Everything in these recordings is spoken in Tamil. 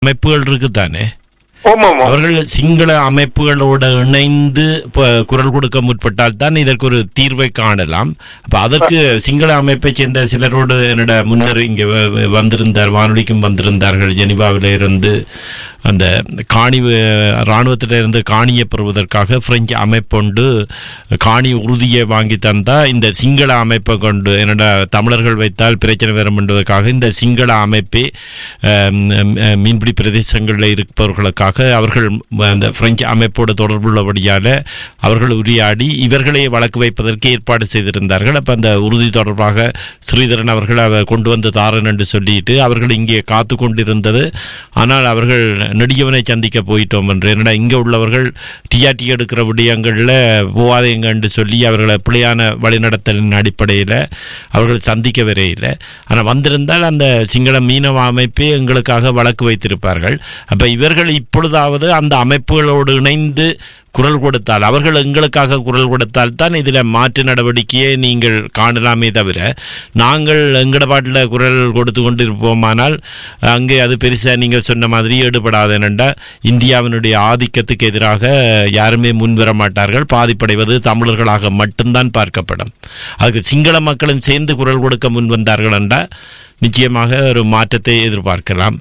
அமைப்புகள் இருக்குதானே ஆமா ஆமா அவர்கள் சிங்கள அமைப்புகளோட இணைந்து இப்ப குரல் கொடுக்க முற்பட்டால் தான் இதற்கு ஒரு தீர்வை காணலாம் அப்ப அதற்கு சிங்கள அமைப்பை சேர்ந்த சிலரோடு என்னோட முன்னர் இங்க வ- வ- வந்திருந்தார் வானொலிக்கும் வந்திருந்தார்கள் ஜெனிவாவில இருந்து அந்த காணி இராணுவத்திலிருந்து காணியை பெறுவதற்காக பிரெஞ்சு அமைப்பொண்டு காணி உறுதியை வாங்கி தந்தா இந்த சிங்கள அமைப்பை கொண்டு என்னோட தமிழர்கள் வைத்தால் பிரச்சனை வரும் என்பதற்காக இந்த சிங்கள அமைப்பே அஹ், ம், அஹ், மீன்பிடி பிரதேசங்களில் இருப்பவர்களுக்காக அவர்கள் அந்த பிரெஞ்சு அமைப்போடு தொடர்புள்ளபடியால் அவர்கள் உரையாடி இவர்களை வழக்கு வைப்பதற்கு ஏற்பாடு செய்திருந்தார்கள் அப்போ அந்த உறுதி தொடர்பாக ஸ்ரீதரன் அவர்கள் அதை கொண்டு வந்து தாரன் என்று சொல்லிட்டு அவர்கள் இங்கே காத்து கொண்டிருந்தது ஆனால் அவர்கள் நெடியவனை சந்திக்க போயிட்டோம் என்று என்னடா இங்கே உள்ளவர்கள் டிஆர்டி எடுக்கிற விடயங்களில் போவாதீங்க என்று சொல்லி அவர்களை பிழையான வழிநடத்தலின் அடிப்படையில் அவர்கள் சந்திக்க வரையில் ஆனால் வந்திருந்தால் அந்த சிங்கள மீனவ அமைப்பே எங்களுக்காக வழக்கு வைத்திருப்பார்கள் அப்போ இவர்கள் இப்பொழுதாவது அந்த அமைப்புகளோடு இணைந்து குரல் கொடுத்தால் அவர்கள் எங்களுக்காக குரல் கொடுத்தால் தான் இதில் மாற்று நடவடிக்கையை நீங்கள் காணலாமே தவிர நாங்கள் எங்கட பாட்டில் குரல் கொடுத்து கொண்டிருப்போமானால் அங்கே அது பெருசாக நீங்கள் சொன்ன மாதிரி ஈடுபடாது என்னண்டா இந்தியாவினுடைய ஆதிக்கத்துக்கு எதிராக யாருமே முன்வர மாட்டார்கள் பாதிப்படைவது தமிழர்களாக மட்டும்தான் பார்க்கப்படும் அதுக்கு சிங்கள மக்களும் சேர்ந்து குரல் கொடுக்க முன் வந்தார்கள் என்றால் நிச்சயமாக ஒரு மாற்றத்தை எதிர்பார்க்கலாம்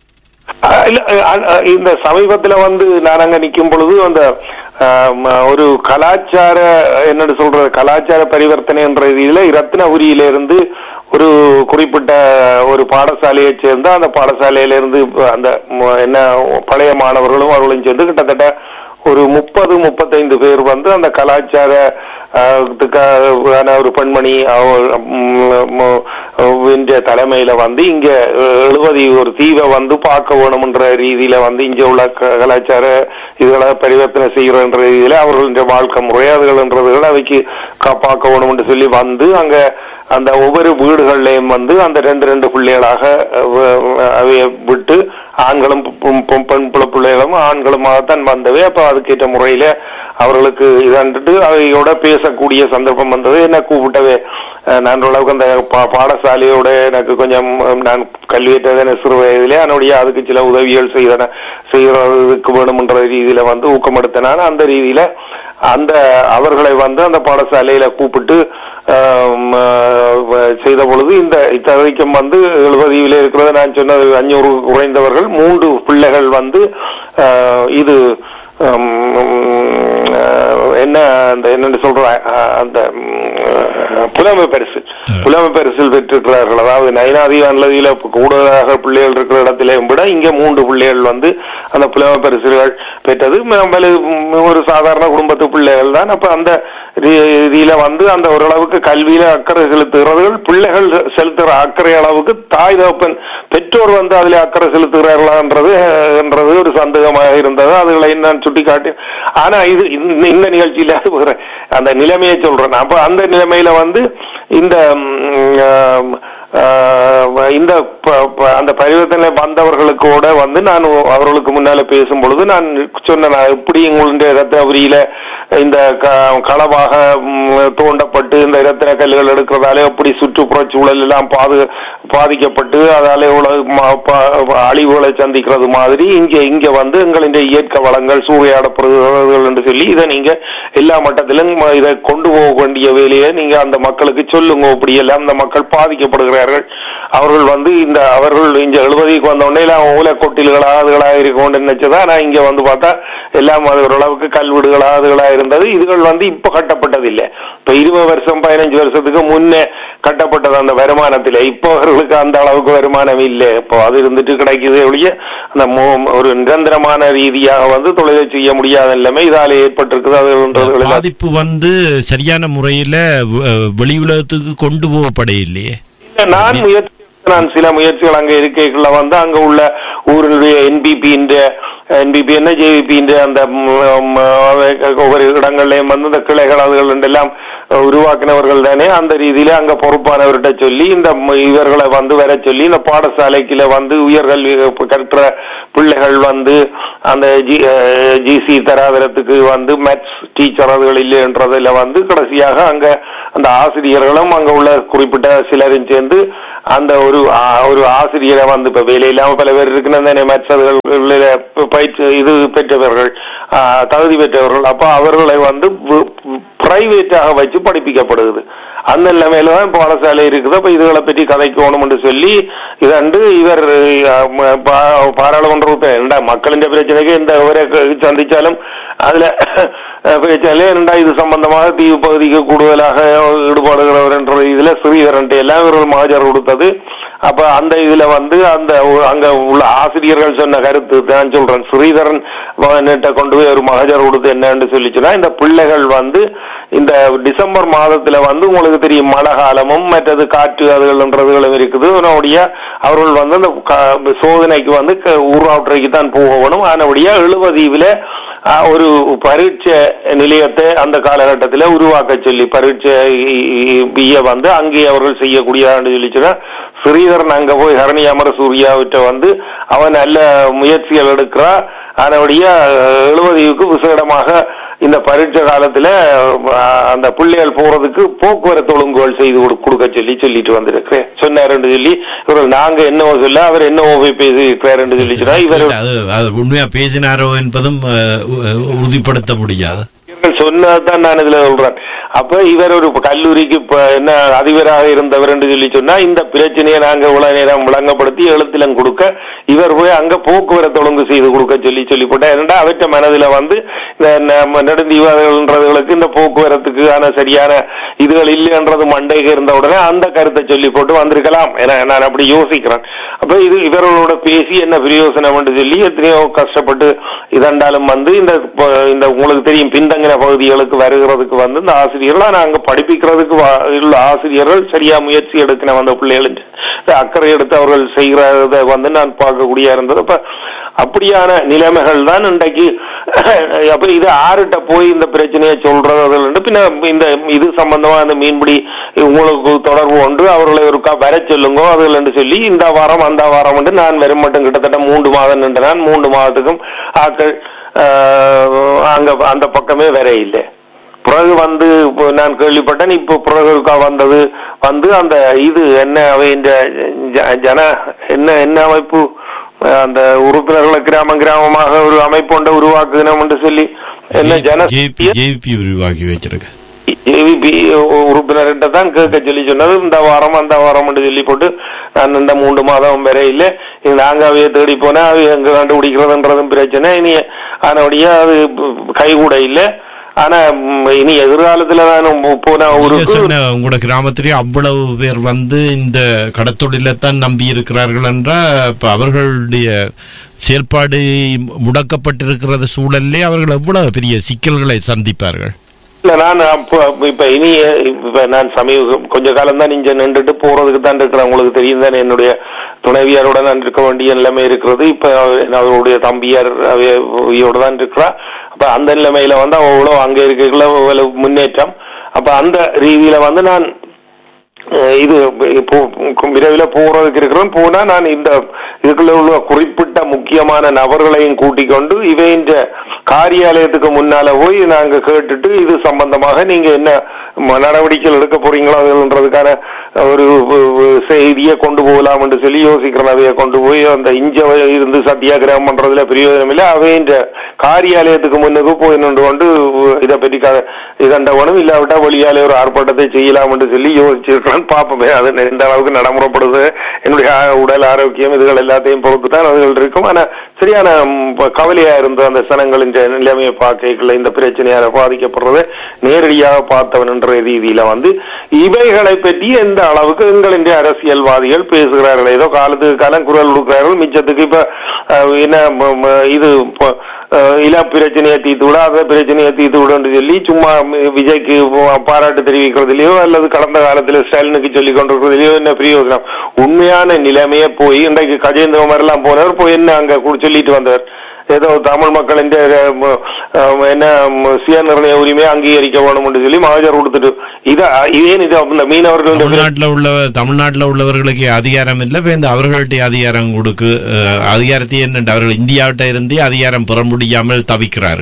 அஹ் இல்ல, அஹ் அஹ் இந்த சமீபத்துல வந்து நான் அங்க நிக்கும் பொழுது அந்த ஆம், ஒரு கலாச்சார என்னன்னு சொல்றது கலாச்சார பரிவர்த்தனை என்ற ரீதியில ரத்னபுரியில இருந்து ஒரு குறிப்பிட்ட ஒரு பாடசாலையை சேர்ந்து அந்த பாடசாலையில இருந்து அந்த ம- என்ன பழைய மாணவர்களும் அவர்களும் சேர்ந்து கிட்டத்தட்ட ஒரு முப்பது முப்பத்தைந்து பேர் வந்து அந்த கலாச்சார ஆஹ், த்துக்கான ஒரு பெண்மணி அவ- ம், ம- என்ற தலைமையில வந்து இங்க எழுபதி ஒரு தீவை வந்து பார்க்க வேணும்ன்ற ரீதியில வந்து இங்க உள்ள க- கலாச்சார இதுகளை பரிவர்த்தனை செய்யறன்ற ரீதியில அவர்களுடைய வாழ்க்கை முறை அதுகள்ன்றதுகளை அவைக்கு கா- பார்க்க வேணும்னு சொல்லி வந்து அங்க அந்த ஒவ்வொரு வீடுகள்லயும் வந்து அந்த ரெண்டு ரெண்டு பிள்ளைகளாக அஹ், அவைய விட்டு ஆண்களும் பெண் பெண் பெண் பிள்ளை பிள்ளைகளும் ஆண்களுமாகத்தான் வந்தவை அப்ப அதுக்கேற்ற முறையில அவர்களுக்கு இதன்ட்டு அவையோட பேசக்கூடிய சந்தர்ப்பம் வந்தது என்ன கூப்பிட்டவே அஹ், நான் ஓரளவுக்கு அந்த பா- பாடசாலையோட எனக்கு கொஞ்சம் அஹ், நான் கல்வியேற்ற சிறு வயதிலே அதனுடைய அதுக்கு சில உதவிகள் செய்தன செய்யறதுக்கு வேணும்ன்ற ரீதியில வந்து ஊக்கமெடுத்தனால அந்த ரீதியில அந்த அவர்களை வந்து அந்த பாடசாலையில கூப்பிட்டு ஆம், ஆஹ், செய்த பொழுது இந்த இத்தகைக்கும் வந்து எழுபதியில இருக்கிறது நான் சொன்னது அஞ்சூறு குறைந்தவர்கள் மூன்று பிள்ளைகள் வந்து ஆஹ், இது ஆம், ஆஹ், என்ன அந்த என்னன்னு சொல்ற ஆஹ், அந்த ம், புலமை பரிசு புலமை பரிசில் பெற்றிருக்கிறார்கள் அதாவது நயனாதி அல்லதியில கூடுதலாக பிள்ளைகள் இருக்கிற இடத்திலே விட இங்க மூன்று பிள்ளைகள் வந்து அந்த புலமை பரிசுகள் பெற்றது ம- வலு- ம், ஒரு சாதாரண குடும்பத்து பிள்ளைகள் தான் அப்ப அந்த ரீதியில வந்து அந்த ஓரளவுக்கு கல்வியில அக்கறை செலுத்துகிறவர்கள் பிள்ளைகள் செலுத்துகிற அக்கறை அளவுக்கு தாய் தகப்பன் பெற்றோர் வந்து அதுல அக்கறை செலுத்துகிறார்களான்றது அஹ், என்றது ஒரு சந்தேகமாக இருந்தது அதுகளை நான் சுட்டிக்காட்டி ஆனா இது இந்த இந்த நிகழ்ச்சியில அது ஒரு அந்த நிலைமையை சொல்றேன் அப்ப அந்த நிலைமையில வந்து இந்த ம், ஆம், ஆஹ், இந்த ப- ப- அந்த பரிவர்த்தனை வந்தவர்களுக்கூட வந்து நான் அவர்களுக்கு முன்னால பேசும் பொழுது நான் சொன்னேன் நான் எப்படி உங்களுடைய ரத்னபுரியில இந்த க- களவாக ம், தோண்டப்பட்டு இந்த இரத்தின கல்லுகள் எடுக்கிறதால எப்படி சுற்றுப்புற சூழல் எல்லாம் பாது பாதிக்கப்பட்டு அதால இவ்வளவு ம- ப- அழிவுகளை சந்திக்கிறது மாதிரி இங்க இங்க வந்து எங்களுடைய இயற்கை வளங்கள் சூறையாடப்படுகிறது என்று சொல்லி இதை நீங்க எல்லா மட்டத்திலும் ம- இதை கொண்டு போக வேண்டிய வேலையை நீங்க அந்த மக்களுக்கு சொல்லுங்க இப்படி எல்லாம் அந்த மக்கள் பாதிக்கப்படுகிறார்கள் அவர்கள் வந்து இந்த அவர்கள் இங்க எழுபதுக்கு வந்த உடனே எல்லாம் ஓலை கொட்டில்களா அதுகளா இருக்கும் நினைச்சதா நான் இங்க வந்து பார்த்தா எல்லாம் அது ஓரளவுக்கு கல்வீடுகளா அதுகளா இருந்தது இதுகள் வந்து இப்ப கட்டப்பட்டது இல்ல இப்ப இருபது வருஷம் பதினஞ்சு வருஷத்துக்கு முன்னே கட்டப்பட்டது அந்த வருமானத்தில இப்போ அவர்களுக்கு அந்த அளவுக்கு வருமானம் இல்லை இப்போ அது இருந்துட்டு கிடைக்குது ஒழிய அந்த மு- ஒரு நிரந்தரமான ரீதியாக வந்து தொழிலை செய்ய முடியாத நிலைமை இதால ஏற்பட்டிருக்குது அதுன்றது பாதிப்பு வந்து சரியான முறையில் வெளி உலகத்துக்கு கொண்டு போகப்பட இல்லையே இல்ல, நான் முயற்சி நான் சில முயற்சிகள் அங்க இருக்கைக்குள்ள வந்து அங்க உள்ள ஊரினுடைய என்பிபி என்பிபி என்ன ஜேவிபி அந்த ம், ம், ஒவ்வொரு இடங்கள்லயும் வந்து இந்த கிளைகள் அதுகள் எல்லாம் உருவாக்கினவர்கள் தானே அந்த ரீதியில அங்க பொறுப்பானவர்கிட்ட சொல்லி இந்த ம், இவர்களை வந்து வர சொல்லி இந்த பாடசாலைக்குள்ள வந்து உயர்கல்வி கற்ற பிள்ளைகள் வந்து அந்த ஜிசி தராதரத்துக்கு வந்து மேத்ஸ் டீச்சர் அதுகள் இல்லைன்றதுல வந்து கடைசியாக அங்க அந்த ஆசிரியர்களும் அங்க உள்ள குறிப்பிட்ட சிலரும் சேர்ந்து அந்த ஒரு ஆ- ஒரு ஆசிரியரை வந்து இப்ப வேலை இல்லாம பல பேர் இருக்குன்னு மற்றவர்கள் பயிற்சி இது பெற்றவர்கள் ஆ, தகுதி பெற்றவர்கள் அப்ப அவர்களை வந்து பிரைவேட்டாக வச்சு படிப்பிக்கப்படுது அந்த நிலைமையில தான் பாடசாலை இருக்குது அப்ப இதுகளை பற்றி கதைக்கணும் என்று சொல்லி இதண்டு இவர் அஹ், ம- பா- பாராளுமன்ற உறுப்பினர் என்னடா மக்களின் பிரச்சனைக்கு எந்த இவரை சந்திச்சாலும் அதுல அஹ், பிரச்சனை என்னடா இது சம்பந்தமாக தீவு பகுதிக்கு கூடுதலாக ஈடுபடுகிறவர் என்ற இதுல ஸ்ரீதரன் எல்லாம் இவர்கள் மகஜர் கொடுத்தது அப்ப அந்த இதுல வந்து அந்த உ- அங்க உள்ள ஆசிரியர்கள் சொன்ன கருத்து நான் சொல்றேன் ஸ்ரீதரன் கிட்ட கொண்டு போய் ஒரு மகஜர் கொடுத்து என்னன்னு சொல்லிச்சுன்னா இந்த பிள்ளைகள் வந்து இந்த டிசம்பர் மாதத்துல வந்து உங்களுக்கு தெரியும் மழை காலமும் மற்றது காற்று அதுகள்ன்றதுகளும் இருக்குது அதனுடைய அவர்கள் வந்து அந்த க- சோதனைக்கு வந்து க- ஊராட்டைக்கு தான் போகணும் ஆனபடியா எழுபதீவுல அஹ், ஒரு பரீட்சை நிலையத்தை அந்த காலகட்டத்தில் உருவாக்க சொல்லி பரீட்சை பிஏ வந்து அங்கே அவர்கள் செய்யக்கூடியதான்னு சொல்லிச்சுன்னா ஸ்ரீதரன் அங்க போய் ஹரணி அமர சூர்யாவிட்ட வந்து அவன் நல்ல முயற்சிகள் எடுக்கிறா அதனுடைய எழுபதுக்கு விசேடமாக இந்த பரீட்சை காலத்துல அஹ், அந்த பிள்ளைகள் போறதுக்கு போக்குவரத்து ஒழுங்குகள் செய்து கொடு- கொடுக்க சொல்லி சொல்லிட்டு வந்திருக்கிறேன் சொன்னாருன்னு சொல்லி இவர்கள் நாங்க என்னவோ சொல்ல அவர் என்னவோ போய் பேசியிருக்கிறாருன்னு சொல்லி சொன்னா இவர் இல்ல, அது அது உண்மையா பேசினாரோ என்பதும் அஹ், உ- உறுதிப்படுத்த முடியாது இவர்கள் சொன்னதான் நான் இதுல சொல்றேன் அப்ப இவர் ஒரு கல்லூரிக்கு இப்ப என்ன அதிபராக இருந்தவர் என்று சொல்லி சொன்னா இந்த பிரச்சனையை நாங்க இவ்வளவு நேரம் விளங்கப்படுத்தி எழுத்திலம் கொடுக்க இவர் போய் அங்க போக்குவரத்து ஒழுங்கு செய்து கொடுக்க சொல்லி சொல்லி போட்டா என்னடா அவற்ற மனதுல வந்து இந்த நம்ம நெடுந்தீவாதங்கள்ன்றதுகளுக்கு இந்த போக்குவரத்துக்கான சரியான இதுகள் இல்லைன்றது மண்டைக்கு இருந்த உடனே அந்த கருத்தை சொல்லி போட்டு வந்திருக்கலாம் என நான் அப்படி யோசிக்கிறேன் அப்ப இது இவர்களோட பேசி என்ன பிரயோசனம் என்று சொல்லி எத்தனையோ கஷ்டப்பட்டு இதண்டாலும் வந்து இந்த ப- இந்த உங்களுக்கு தெரியும் பின்தங்கின பகுதிகளுக்கு வருகிறதுக்கு வந்து இந்த ஆசிரியர்கள் நாங்க படிப்பிக்கிறதுக்கு வா- உள்ள ஆசிரியர்கள் சரியா முயற்சி எடுக்கணும் அந்த பிள்ளைகள் அக்கறை எடுத்து அவர்கள் செய்கிறத வந்து நான் பார்க்கக்கூடிய இருந்தது அப்ப அப்படியான நிலைமைகள் தான் இன்றைக்கு அப்ப இது ஆறுட்ட போய் இந்த பிரச்சனையை சொல்றது அதுல பின்ன இந்த இது சம்பந்தமா அந்த மீன்பிடி உங்களுக்கு தொடர்பு ஒன்று அவர்களை ஒருக்கா வர சொல்லுங்க அதுல என்று சொல்லி இந்த வாரம் அந்த வாரம் வந்து நான் வரும் மட்டும் கிட்டத்தட்ட மூன்று மாதம் நின்று நான் மூன்று மாதத்துக்கும் ஆக்கள் ஆஹ், அங்க அந்த பக்கமே வர இல்லை பிறகு வந்து இப்போ நான் கேள்விப்பட்டேன் இப்போ பிறகு ஒருக்கா வந்தது வந்து அந்த இது என்ன அவை இந்த ஜ- ஜன என்ன என்ன அமைப்பு அஹ் அந்த உறுப்பினர்களை கிராமம் கிராமமாக ஒரு அமைப்பு ஒன்றை உருவாக்குகிறோம் என்று சொல்லி என்ன ஜன ஜேபி ஜேபி உருவாக்கி வச்சிருக்க ஏவிபி உறுப்பினர்கிட்ட தான் கேட்க சொல்லி சொன்னது இந்த வாரம் அந்த வாரம் என்று சொல்லி போட்டு நான் இந்த மூன்று மாதம் வரை இல்லை இனி நாங்க அவைய தேடி போனா அவைய எங்க கண்டுபிடிக்கிறதுன்றதும் பிரச்சனை இனி அதனுடைய அது கைகூட இல்லை ஆனா ம், இனி எதிர்காலத்துல நான் போன நீங்க ஊருக்கு சொன்ன உங்களோட கிராமத்திலேயே அவ்வளவு பேர் வந்து இந்த கடத்தொழிலைத்தான் நம்பி இருக்கிறார்கள் என்றால் இப்ப அவர்களுடைய செயல்பாடு முடக்கப்பட்டிருக்கிறது சூழல்லே அவர்கள் எவ்வளவு பெரிய சிக்கல்களை சந்திப்பார்கள் இல்ல நான் அப்ப இப்ப இனி இப்ப நான் சமீப கொஞ்ச காலம் தான் இங்க நின்றுட்டு போறதுக்கு தான் இருக்கிறேன் உங்களுக்கு தெரியும் தானே என்னுடைய துணைவியாரோட நான் இருக்க வேண்டிய நிலைமை இருக்கிறது இப்ப அவ- அவருடைய தம்பியார் அவையோட தான் இருக்கிறா அப்ப அந்த நிலைமையில வந்து அவ எவ்வளவு அங்க இருக்கக்குள்ள அவ்வளவு முன்னேற்றம் அப்ப அந்த ரீதியில வந்து நான் அஹ் இது இப்போ விரைவில் போறதுக்கு இருக்கிறோம் போனா நான் இந்த இதுக்குள்ள உள்ள குறிப்பிட்ட முக்கியமான நபர்களையும் கூட்டிக் கொண்டு இவையின் காரியாலயத்துக்கு முன்னால போய் நாங்க கேட்டுட்டு இது சம்பந்தமாக நீங்க என்ன ம- நடவடிக்கைகள் எடுக்க போறீங்களோ அதுன்றதுக்கான ஒரு ஒரு செய்தியை கொண்டு போகலாம் என்று சொல்லி யோசிக்கிறேன் அவைய கொண்டு போய் அந்த இஞ்ச இருந்து சத்தியாகிரகம் பண்றதுல பிரயோஜனம் இல்லை அவையின் காரியாலயத்துக்கு முன்னுக்கு போய் நின்று கொண்டு இதை பற்றி க- இதண்டவனும் இல்லாவிட்டா வெளியாலே ஒரு ஆர்ப்பாட்டத்தை செய்யலாம் என்று சொல்லி யோசிச்சிருக்கிறேன் பார்ப்போமே அது எந்த அளவுக்கு நடைமுறைப்படுது என்னுடைய ஆ- உடல் ஆரோக்கியம் இதுகள் எல்லாத்தையும் பொறுத்து தான் அதுகள் இருக்கும் ஆனா சரியான ம், ப- கவலையா இருந்த அந்த சனங்களின் நிலைமையை பார்க்கல இந்த பிரச்சனையால பாதிக்கப்படுறது நேரடியாக பார்த்தவன் என்ற ரீதியில வந்து இவைகளை பற்றி எந்த அளவுக்கு எங்களின் அரசியல்வாதிகள் பேசுகிறார்கள் ஏதோ காலத்துக்கு காலம் குரல் கொடுக்கிறார்கள் மிச்சத்துக்கு இப்ப அஹ், என்ன ம- ம- இது ப- அஹ், இல பிரச்சனையை தீர்த்து விட அந்த பிரச்சனையை தீர்த்து விடுன்னு சொல்லி சும்மா ம், விஜய்க்கு பாராட்டு தெரிவிக்கிறதுலயோ அல்லது கடந்த காலத்துல ஸ்டாலினுக்கு சொல்லி கொண்டிருக்கிறதுலயோ என்ன பிரயோஜனம் உண்மையான நிலைமையை போய் இன்றைக்கு கஜேந்திரகுமார் எல்லாம் போனவர் போய் என்ன அங்க கு- சொல்லிட்டு வந்தவர் ஏதோ தமிழ் மக்களின் அஹ், ம- அஹ், என்ன ம- சுய நிர்ணய உரிமையை அங்கீகரிக்க வேணும் என்று சொல்லி மகஜர் கொடுத்துட்டு இத இதேன் இது இந்த மீனவர்கள் தமிழ்நாட்டில் உள்ள தமிழ்நாட்டில் உள்ளவர்களுக்கு அதிகாரம் இல்லை இப்ப இந்த அவர்கள்ட்ட அதிகாரம் கொடுக்கு அஹ், அதிகாரத்தை என்னென்று அவர்கள் இந்தியாவிட்ட இருந்தே அதிகாரம் பெற முடியாமல் தவிக்கிறார்கள் அப்ப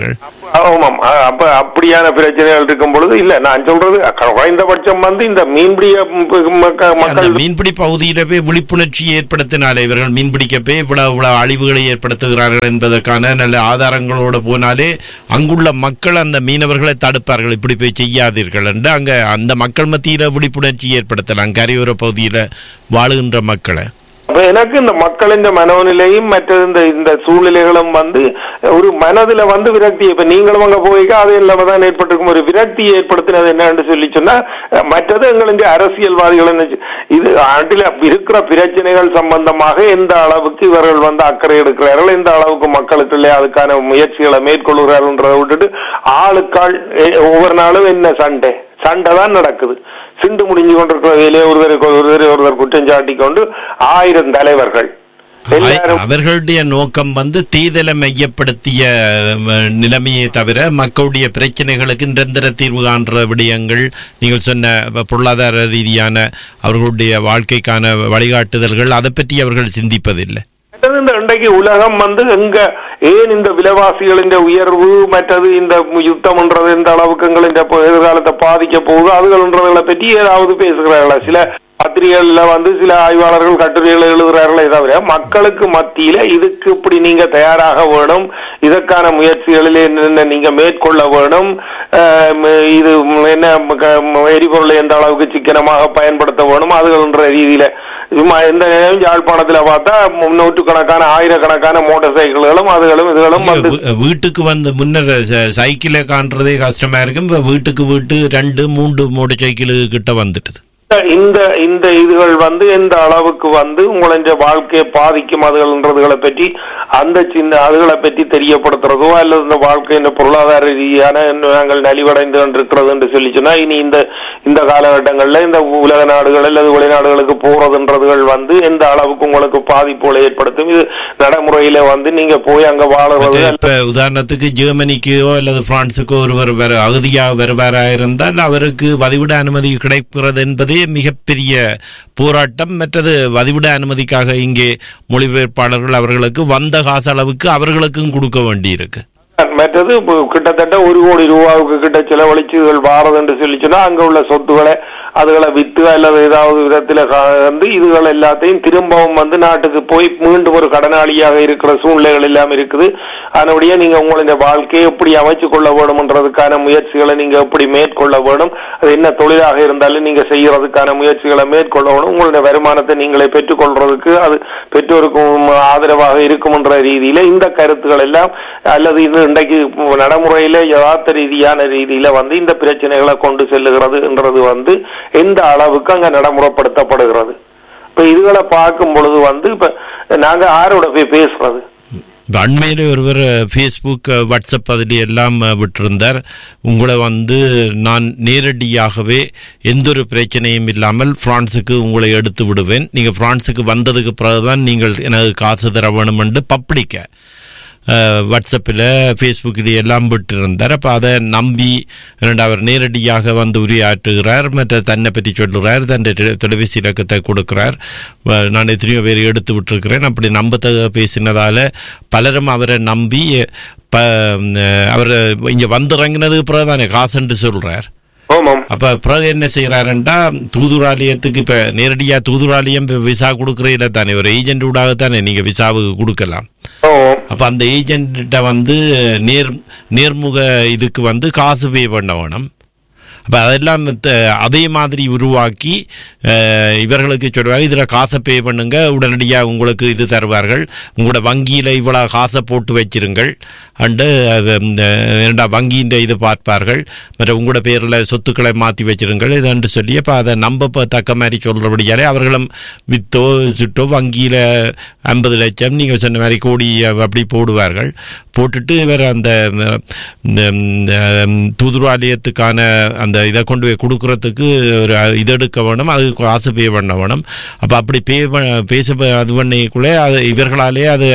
ஆமாம் அ- அப்ப அப்படியான பிரச்சனைகள் இருக்கும் பொழுது இல்ல நான் சொல்றது குறைந்தபட்சம் வந்து இந்த மீன்பிடிய ம- மக்க- அந்த மக்கள் மீன்பிடி பகுதியில போய் விழிப்புணர்ச்சி ஏற்படுத்தினாலே இவர்கள் மீன்பிடிக்க போய் இவ்வளவு இவ்வளவு அழிவுகளை ஏற்படுத்துகிறார்கள் என்பதற்கான நல்ல ஆதாரங்களோட போனாலே அங்குள்ள மக்கள் அந்த மீனவர்களை தடுப்பார்கள் இப்படி போய் செய்யாதீர்கள் என்று அங்க அந்த மக்கள் மத்தியில விழிப்புணர்ச்சி ஏற்படுத்தலாம் கரையோர பகுதியில வாழுகின்ற மக்களை அப்ப எனக்கு இந்த மக்களின் மனோநிலையும் மற்றது இந்த இந்த சூழ்நிலைகளும் வந்து ஒரு மனதுல வந்து விரக்தி இப்ப நீங்களும் அங்க போய்க்க அது இல்லாம தான் ஏற்பட்டிருக்கும் ஒரு விரக்தி ஏற்படுத்தினது என்னன்னு சொல்லி சொன்னா அஹ், மற்றது எங்களுடைய அரசியல்வாதிகள் என்ன செய்- இது நாட்டில் இருக்கிற பிரச்சனைகள் சம்பந்தமாக எந்த அளவுக்கு இவர்கள் வந்து அக்கறை எடுக்கிறார்கள் எந்த அளவுக்கு மக்களுக்குள்ளே அதுக்கான முயற்சிகளை மேற்கொள்கிறார்கள்ன்றதை விட்டுட்டு ஆளுக்காள் எ- ஒவ்வொரு நாளும் என்ன சண்டை சண்டை தான் நடக்குது சிண்டு முடிஞ்சு கொண்டிருக்கிற வேலையை ஒருவருக்கு ஒருவர் ஒருவர் குற்றம் சாட்டிக் கொண்டு ஆயிரம் தலைவர்கள் எல்லாரும் அவர்களுடைய நோக்கம் வந்து தீதலை மையப்படுத்திய அஹ், நிலைமையே தவிர மக்களுடைய பிரச்சனைகளுக்கு நிரந்தர தீர்வு காண்ற விடயங்கள் நீங்கள் சொன்ன ப- பொருளாதார ரீதியான அவர்களுடைய வாழ்க்கைக்கான வழிகாட்டுதல்கள் அதை பற்றி அவர்கள் சிந்திப்பதில்லை மற்றது இந்த இன்றைக்கு உலகம் வந்து எங்க ஏன் இந்த விலைவாசிகளின் உயர்வு மற்றது இந்த யுத்தம்ன்றது எந்த அளவுக்கு எங்களின் எதிர்காலத்தை பாதிக்க போகுது அதுகள்ன்றதுகளை பற்றி ஏதாவது பேசுகிறார்களா சில பத்திரிகைகள்ல வந்து சில ஆய்வாளர்கள் கட்டுரைகள் எழுதுகிறார்களே தவிர மக்களுக்கு மத்தியில இதுக்கு இப்படி நீங்க தயாராக வேணும் இதற்கான முயற்சிகளில் என்னென்ன நீங்க மேற்கொள்ள வேணும் ஆம், இது என்ன க- எரிபொருளை எந்த அளவுக்கு சிக்கனமாக பயன்படுத்த வேணும் அதுகள்ன்ற ரீதியில சும்மா எந்த நேரம் யாழ்ப்பாணத்துல பார்த்தா நூற்றுக்கணக்கான ஆயிரக்கணக்கான மோட்டார் சைக்கிள்களும் அதுகளும் இதுகளும் நீங்க வந்து வீ- வீட்டுக்கு வந்து முன்னர் ச- சைக்கிளை காண்றதே கஷ்டமா இருக்கும் இப்ப வீட்டுக்கு வீட்டு ரெண்டு மூன்று மோட்டர் சைக்கிள் கிட்ட வந்துட்டுது இந்த இந்த இதுகள் வந்து எந்த அளவுக்கு வந்து உங்களுடைய வாழ்க்கையை பாதிக்கும் அதுகள்ன்றதுகளை பற்றி அந்த சின்ன அதுகளை பற்றி தெரியப்படுத்துறதோ அல்லது இந்த வாழ்க்கையின் பொருளாதார ரீதியான நாங்கள் நலிவடைந்து கொண்டிருக்கிறது என்று சொல்லி சொன்னா இனி இந்த இந்த காலகட்டங்கள்ல இந்த உலக நாடுகள் அல்லது வெளிநாடுகளுக்கு போறதுன்றதுகள் வந்து எந்த அளவுக்கு உங்களுக்கு பாதிப்புகளை ஏற்படுத்தும் இது நடைமுறையில வந்து நீங்க போய் அங்க வாழறது இப்ப உதாரணத்துக்கு ஜெர்மனிக்கோ அல்லது பிரான்சுக்கோ ஒருவர் வேற அகதியாக வருவாரா இருந்தால் அவருக்கு வதிவிட அனுமதி கிடைக்கிறது என்பதே மிகப்பெரிய போராட்டம் மற்றது வதிவிட அனுமதிக்காக இங்கே மொழிபெயர்ப்பாளர்கள் அவர்களுக்கு வந்த காசு அளவுக்கு அவர்களுக்கும் கொடுக்க வேண்டியிருக்கு மற்றது இப்போ கிட்டத்தட்ட ஒரு கோடி ரூபாவுக்கு கிட்ட செலவழிச்சு இதுகள் வாரது என்று சொல்லி சொன்னா அங்க உள்ள சொத்துக்களை அதுகளை வித்து அல்லது ஏதாவது விதத்துல கா- வந்து இதுகள் எல்லாத்தையும் திரும்பவும் வந்து நாட்டுக்கு போய் மீண்டும் ஒரு கடனாளியாக இருக்கிற சூழ்நிலைகள் எல்லாம் இருக்குது அதனுடைய நீங்க உங்களுடைய வாழ்க்கையை எப்படி அமைச்சு கொள்ள வேணும்ன்றதுக்கான முயற்சிகளை நீங்க எப்படி மேற்கொள்ள வேணும் அது என்ன தொழிலாக இருந்தாலும் நீங்க செய்யறதுக்கான முயற்சிகளை மேற்கொள்ள வேணும் உங்களுடைய வருமானத்தை நீங்களே பெற்றுக்கொள்றதுக்கு அது பெற்றோருக்கும் ஆதரவாக இருக்கும்ன்ற ரீதியில இந்த கருத்துக்கள் எல்லாம் அல்லது இது இன்றைக்கு நடைமுறையில யதார்த்த ரீதியான ரீதியில வந்து இந்த பிரச்சனைகளை கொண்டு செல்லுகிறதுன்றது வந்து எந்த அளவுக்கு அங்க நடைமுறைப்படுத்தப்படுகிறது இப்ப இதுகளை பார்க்கும் பொழுது வந்து இப்ப நாங்க யாரோட போய் பேசுறது இப்ப அண்மையிலே ஒருவர் ஃபேஸ்புக் வாட்ஸ்அப் அதில் எல்லாம் அஹ், விட்டிருந்தார் உங்களை வந்து நான் நேரடியாகவே எந்த ஒரு பிரச்சனையும் இல்லாமல் பிரான்ஸுக்கு உங்களை எடுத்து விடுவேன் நீங்கள் பிரான்ஸுக்கு வந்ததுக்கு பிறகுதான் நீங்கள் எனக்கு காசு தர வேணும் என்று பப்ளிக்க வாட்ஸ்அப்பில் ஃபேஸ்புக்கில் எல்லாம் விட்டிருந்தார் அப்போ அதை நம்பி இரண்டு அவர் நேரடியாக வந்து உரையாற்றுகிறார் மற்ற தன்னை பற்றி சொல்லுகிறார் தன் தொலைபேசி இலக்கத்தை கொடுக்கிறார் வ- நான் எத்தனையோ பேர் எடுத்து விட்டிருக்கிறேன் அப்படி நம்பத்தக பேசினதால பலரும் அவரை நம்பி ப அவர் இங்கே வந்திறங்கினதுக்கு பிறகு தானே காசுன்ட்டு சொல்கிறார் ஆமாம் அப்ப பிறகு என்ன செய்யறாருண்டா தூதுராலயத்துக்கு இப்ப நேரடியா தூதுராலயம் இப்ப விசா கொடுக்கறதுல தானே ஒரு ஏஜென்ட் ஊடாக தானே நீங்க விசாவுக்கு கொடுக்கலாம் ஆமாம் அப்ப அந்த ஏஜென்ட்ட வந்து நேர் நேர்முக இதுக்கு வந்து காசு பே பண்ண வேணும் அப்ப அதெல்லாம் த- அதே மாதிரி உருவாக்கி அஹ், இவர்களுக்கு சொல்லுவாங்க இதுல காசை பே பண்ணுங்க உடனடியாக உங்களுக்கு இது தருவார்கள் உங்களோட வங்கியில இவ்வளவு காசை போட்டு வச்சிருங்கள் அண்டு அது, இந்த, ஏண்டா வங்கியின் இது பார்ப்பார்கள் மற்ற உங்களோட பேரில் சொத்துக்களை மாற்றி வச்சிருங்கள் இதுன்னு சொல்லி அப்போ அதை நம்ப ப- தக்க மாதிரி சொல்கிறபடியாலே அவர்களும் வித்தோ சிட்டோ வங்கியில் ஐம்பது லட்சம் நீங்கள் சொன்ன மாதிரி கோடி அப்படி போடுவார்கள் போட்டுட்டு இவர் அந்த இந்த, இந்த, தூதுராலயத்துக்கான அந்த இதை கொண்டு போய் கொடுக்கறதுக்கு ஒரு இது எடுக்க வேணும் அது காசு பே பண்ண வேணும் அப்போ அப்படி பே பேச அது பண்ணிக்குள்ளே அது இவர்களாலே அது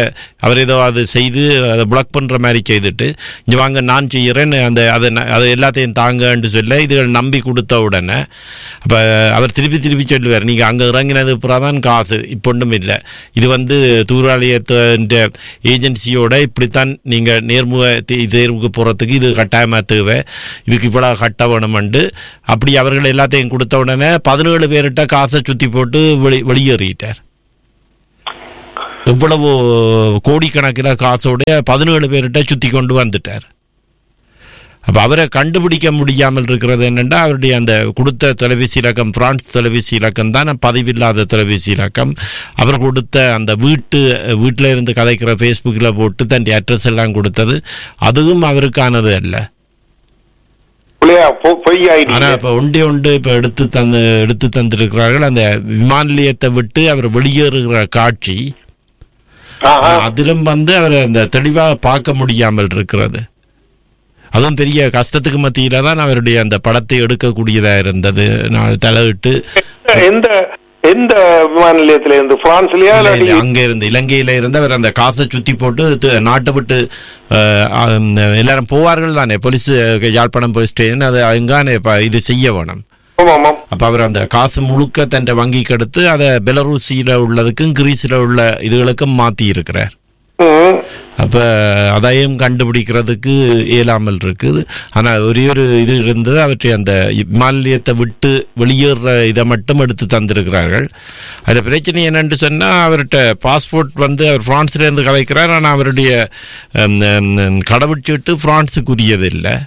அவர் ஏதோ அது செய்து அதை பிளாக் பண்ணுற மாதிரி செய்துட்டு இங்கே வாங்க நான் செய்கிறேன் அந்த அதை ந- அதை எல்லாத்தையும் தாங்கன்னு சொல்ல இதுகள் நம்பி கொடுத்த உடனே அப்போ அவர் திருப்பி திருப்பி சொல்லுவார் நீங்கள் அங்கே இறங்கினது தான் காசு இப்போ ஒன்றும் இல்லை இது வந்து தூராலயத்தின் ஏஜென்சியோட இப்படித்தான் நீங்கள் நேர்முக தே- தேர்வுக்கு போகிறதுக்கு இது கட்டாயமாக தேவை இதுக்கு இவ்வளோ கட்ட வேணுமெண்டு அப்படி அவர்கள் எல்லாத்தையும் கொடுத்த உடனே பதினேழு பேர்கிட்ட காசை சுற்றி போட்டு வெளி வெளியேறிட்டார் இவ்வளவு கோடிக்கணக்கில் காசோடைய பதினேழு பேர்கிட்ட சுற்றி கொண்டு வந்துட்டார் அப்போ அவரை கண்டுபிடிக்க முடியாமல் இருக்கிறது என்னென்னா அவருடைய அந்த கொடுத்த தொலைபேசி இலக்கம் பிரான்ஸ் தொலைபேசி இலக்கம் தான் பதிவில்லாத தொலைபேசி இலக்கம் அவர் கொடுத்த அந்த வீட்டு வீட்டில் இருந்து கதைக்கிற ஃபேஸ்புக்கில் போட்டு தன் அட்ரஸ் எல்லாம் கொடுத்தது அதுவும் அவருக்கானது அல்ல பிள்ளையா பொ- பொய் ஐடி ஆனா இப்ப ஒன்றே ஒன்று இப்ப எடுத்து தந்து எடுத்து தந்திருக்கிறார்கள் அந்த விமான நிலையத்தை விட்டு அவர் வெளியேறுகிற காட்சி ஆஹா. அதிலும் வந்து அவர் அந்த தெளிவாக பார்க்க முடியாமல் இருக்கிறது அதுவும் பெரிய கஷ்டத்துக்கு மத்தியில தான் அவருடைய அந்த படத்தை எடுக்கக்கூடியதா இருந்தது நான் தலையிட்டு எந்த எந்த விமான நிலையத்துல இருந்து பிரான்ஸ்லயா இல்ல, இல்லாட்டி இல்ல, அங்க இருந்து இலங்கையில இருந்து அவர் அந்த காசை சுத்தி போட்டு து- நாட்டை விட்டு அஹ், ஆம், எல்லாரும் போவார்கள் தானே போலீஸ் யாழ்ப்பாணம் போலீஸ் ஸ்டேஷன் அது அங்கானே இப்ப இது செய்ய வேணும் ஆமாம் ஆமாம் அப்ப அவர் அந்த காசு முழுக்க தன் வங்கிக்கு எடுத்து அதை பெலரூசியில உள்ளதுக்கும் கிரீஸ்ல உள்ள இதுகளுக்கும் மாத்தி இருக்கிறார் ம். அப்ப அதையும் கண்டுபிடிக்கிறதுக்கு இயலாமல் இருக்குது ஆனா ஒரே ஒரு இது இருந்தது அவற்றை அந்த மாநிலத்தை விட்டு வெளியேற இதை மட்டும் எடுத்து தந்திருக்கிறார்கள் அதில் பிரச்சனை என்னன்னு சொன்னா அவர்கிட்ட பாஸ்போர்ட் வந்து அவர் பிரான்ஸ்ல இருந்து கலைக்கிறார் ஆனா அவருடைய ஹம், ஹம், கடவுச்சீட்டு பிரான்ஸுக்குரியது இல்லை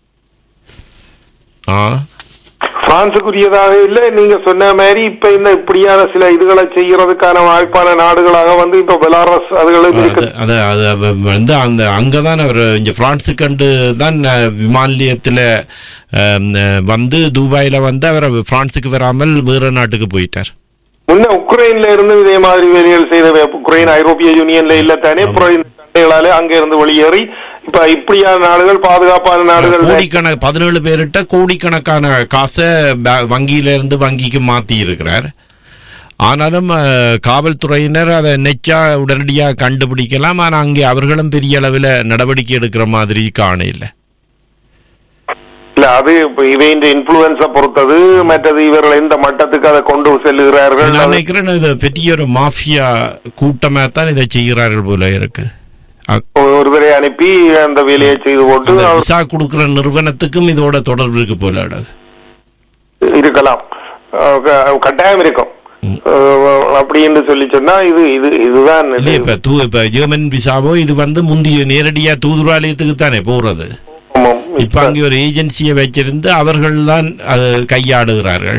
ஆ பிரான்சுக்குரியதாக இல்ல நீங்க சொன்ன மாதிரி இப்ப இந்த இப்படியான சில இதுகளை செய்யறதுக்கான வாய்ப்பான நாடுகளாக வந்து இப்ப பெலாரஸ் அதுகளும் இருக்கு அது அது அது வந்து அந்த அங்கதான் அவர் இங்க பிரான்ஸுக்கு கண்டு தான் அஹ், விமான நிலையத்துல அஹ், அஹ், வந்து துபாயில வந்து அவர் பிரான்ஸுக்கு வராமல் வேற நாட்டுக்கு போயிட்டார் முன்ன உக்ரைன்ல இருந்து இதே மாதிரி வேலைகள் செய்த உக்ரைன் ஐரோப்பிய யூனியன்ல இல்ல தானே அப்புறம் இந்த சண்டைகளாலே அங்க இருந்து வெளியேறி இப்ப இப்படியான நாடுகள் பாதுகாப்பான நாடுகள் கோடிக்கணக்கு பதினேழு பேர்கிட்ட கோடிக்கணக்கான காசை பே- வங்கியில இருந்து வங்கிக்கு மாத்தி இருக்கிறார் ஆனாலும் அஹ், காவல்துறையினர் அதை நெச்சா உடனடியாக கண்டுபிடிக்கலாம் ஆனா அங்கே அவர்களும் பெரிய அளவில் நடவடிக்கை எடுக்கிற மாதிரி காணையில் இல்ல அது இப்ப இவையின் இன்ஃபுளுன்ஸ பொறுத்தது மற்றது இவர்கள் எந்த மட்டத்துக்கு அதை கொண்டு செல்லுகிறார்கள் நான் அது- நினைக்கிறேன் இது பெரிய ஒரு மாஃபியா கூட்டமாக தான் இதை செய்கிறார்கள் போல இருக்கு அ- ஒருவரை அனுப்பி அந்த வேலையை செய்து போட்டு அந்த அவர் விசா கொடுக்கிற நிறுவனத்துக்கும் இதோட தொடர்பு இருக்கு போல இடம். இருக்கலாம் அஹ் க- கட்டாயம் இருக்கும் அஹ் அப்படின்னு சொல்லி சொன்னா இது இது இதுதான் இது. இல்லையே இப்ப தூ இப்ப ஜெர்மன் விசாவோ இது வந்து முந்தைய நேரடியா தூதுராலயத்துக்கு தானே போறது ஆமாம். இப்ப அங்கே ஒரு ஏஜென்சியை வச்சிருந்து அவர்கள் தான் அதை கையாடுகிறார்கள்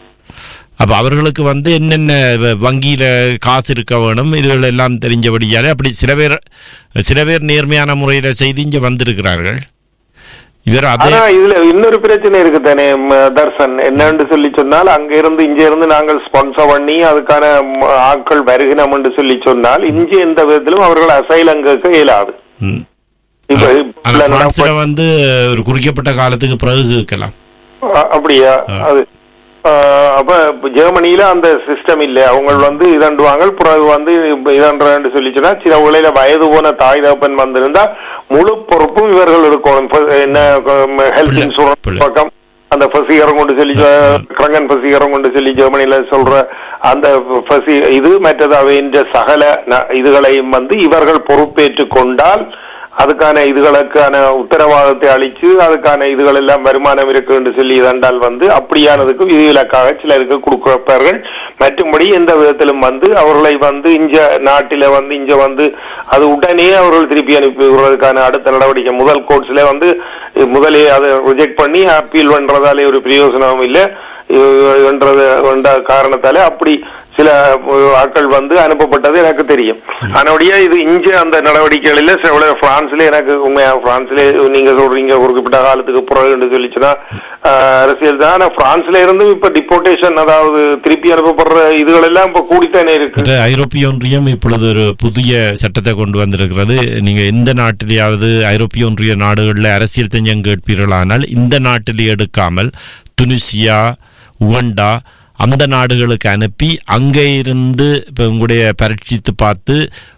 அப்ப அவர்களுக்கு வந்து என்னென்ன வ- வங்கியில காசு இருக்க வேணும் இதுகள் எல்லாம் தெரிஞ்சபடியாலே அப்படி சில பேர் சில பேர் நேர்மையான முறையில செய்து இங்க வந்திருக்கிறார்கள் இவர் அதே ஆனா இதுல இன்னொரு பிரச்சனை இருக்கு தானே ம, தர்சன் என்னன்னு சொல்லி சொன்னால் அங்க இருந்து இங்க இருந்து நாங்கள் ஸ்பான்சர் பண்ணி அதுக்கான ம், ஆட்கள் வருகினோம் என்று சொல்லி சொன்னால் இங்க எந்த விதத்திலும் அவர்கள் அசைலம் கேட்க இயலாது ம். இப்ப ஆனா இல்ல, பிரான்ஸ்ல வந்து ஒரு குறிக்கப்பட்ட காலத்துக்கு பிறகு கேட்கலாம் அ- அப்படியா அது அஹ், அப்ப இப்ப ஜெர்மனியில அந்த சிஸ்டம் இல்ல அவங்க வந்து இதண்டுவாங்க பிறகு வந்து இப்ப இதன்றன்னு சொல்லி சொன்னா சில உலையில வயது போன தாய் தகப்பன் வந்திருந்தா முழு பொறுப்பும் இவர்கள் இருக்கணும் இப்ப என்ன ஹெல்த் பிள்ளை, இன்சூரன்ஸ் பிள்ளை. பக்கம் அந்த பசிகரம் கொண்டு சொல்லி கிரங்கன் பசிகரம் கொண்டு சொல்லி ஜெர்மனியில சொல்ற அந்த பசி இது மற்றது அவையின் சகல ந- இதுகளையும் வந்து இவர்கள் பொறுப்பேற்றுக் கொண்டால் அதுக்கான இதுகளுக்கான உத்தரவாதத்தை அளிச்சு அதுக்கான இதுகள் எல்லாம் வருமானம் இருக்கு என்று சொல்லி இதண்டால் வந்து அப்படியானதுக்கு விதிவிலக்காக சிலருக்கு கொடுப்பார்கள் மற்றும்படி எந்த விதத்திலும் வந்து அவர்களை வந்து இஞ்ச நாட்டில வந்து இங்க வந்து அது உடனே அவர்கள் திருப்பி அனுப்பி விடுறதுக்கான அடுத்த நடவடிக்கை முதல் கோர்ட்ஸ்ல வந்து முதலே அதை ரிஜெக்ட் பண்ணி அப்பீல் பண்றதாலே ஒரு பிரயோசனமும் இல்லை என்றது என்ற காரணத்தாலே அப்படி சில அஹ், ஆட்கள் வந்து அனுப்பப்பட்டது எனக்கு தெரியும் ஆனபடியா இது இங்க அந்த நடவடிக்கைகளில் சில பிரான்ஸ்ல எனக்கு உண்மையா பிரான்ஸ்ல நீங்க சொல்றீங்க குறிப்பிட்ட காலத்துக்கு பிறகு என்று சொல்லிச்சுன்னா அஹ், அரசியல் தான் ஆனா பிரான்ஸ்ல இருந்தும் இப்ப டிபோர்டேஷன் அதாவது திருப்பி அனுப்பப்படுற இதுகள் எல்லாம் இப்ப கூடித்தானே இருக்கு மற்ற ஐரோப்பிய ஒன்றியம் இப்பொழுது ஒரு புதிய சட்டத்தை கொண்டு வந்திருக்கிறது நீங்க எந்த நாட்டிலேயாவது ஐரோப்பிய ஒன்றிய நாடுகளில் அரசியல் தஞ்சம் கேட்பீர்களானால் இந்த நாட்டிலே எடுக்காமல் துனிசியா உகண்டா அந்த நாடுகளுக்கு அனுப்பி அங்கே இருந்து இப்போ உங்களுடைய பரீட்சித்து பார்த்து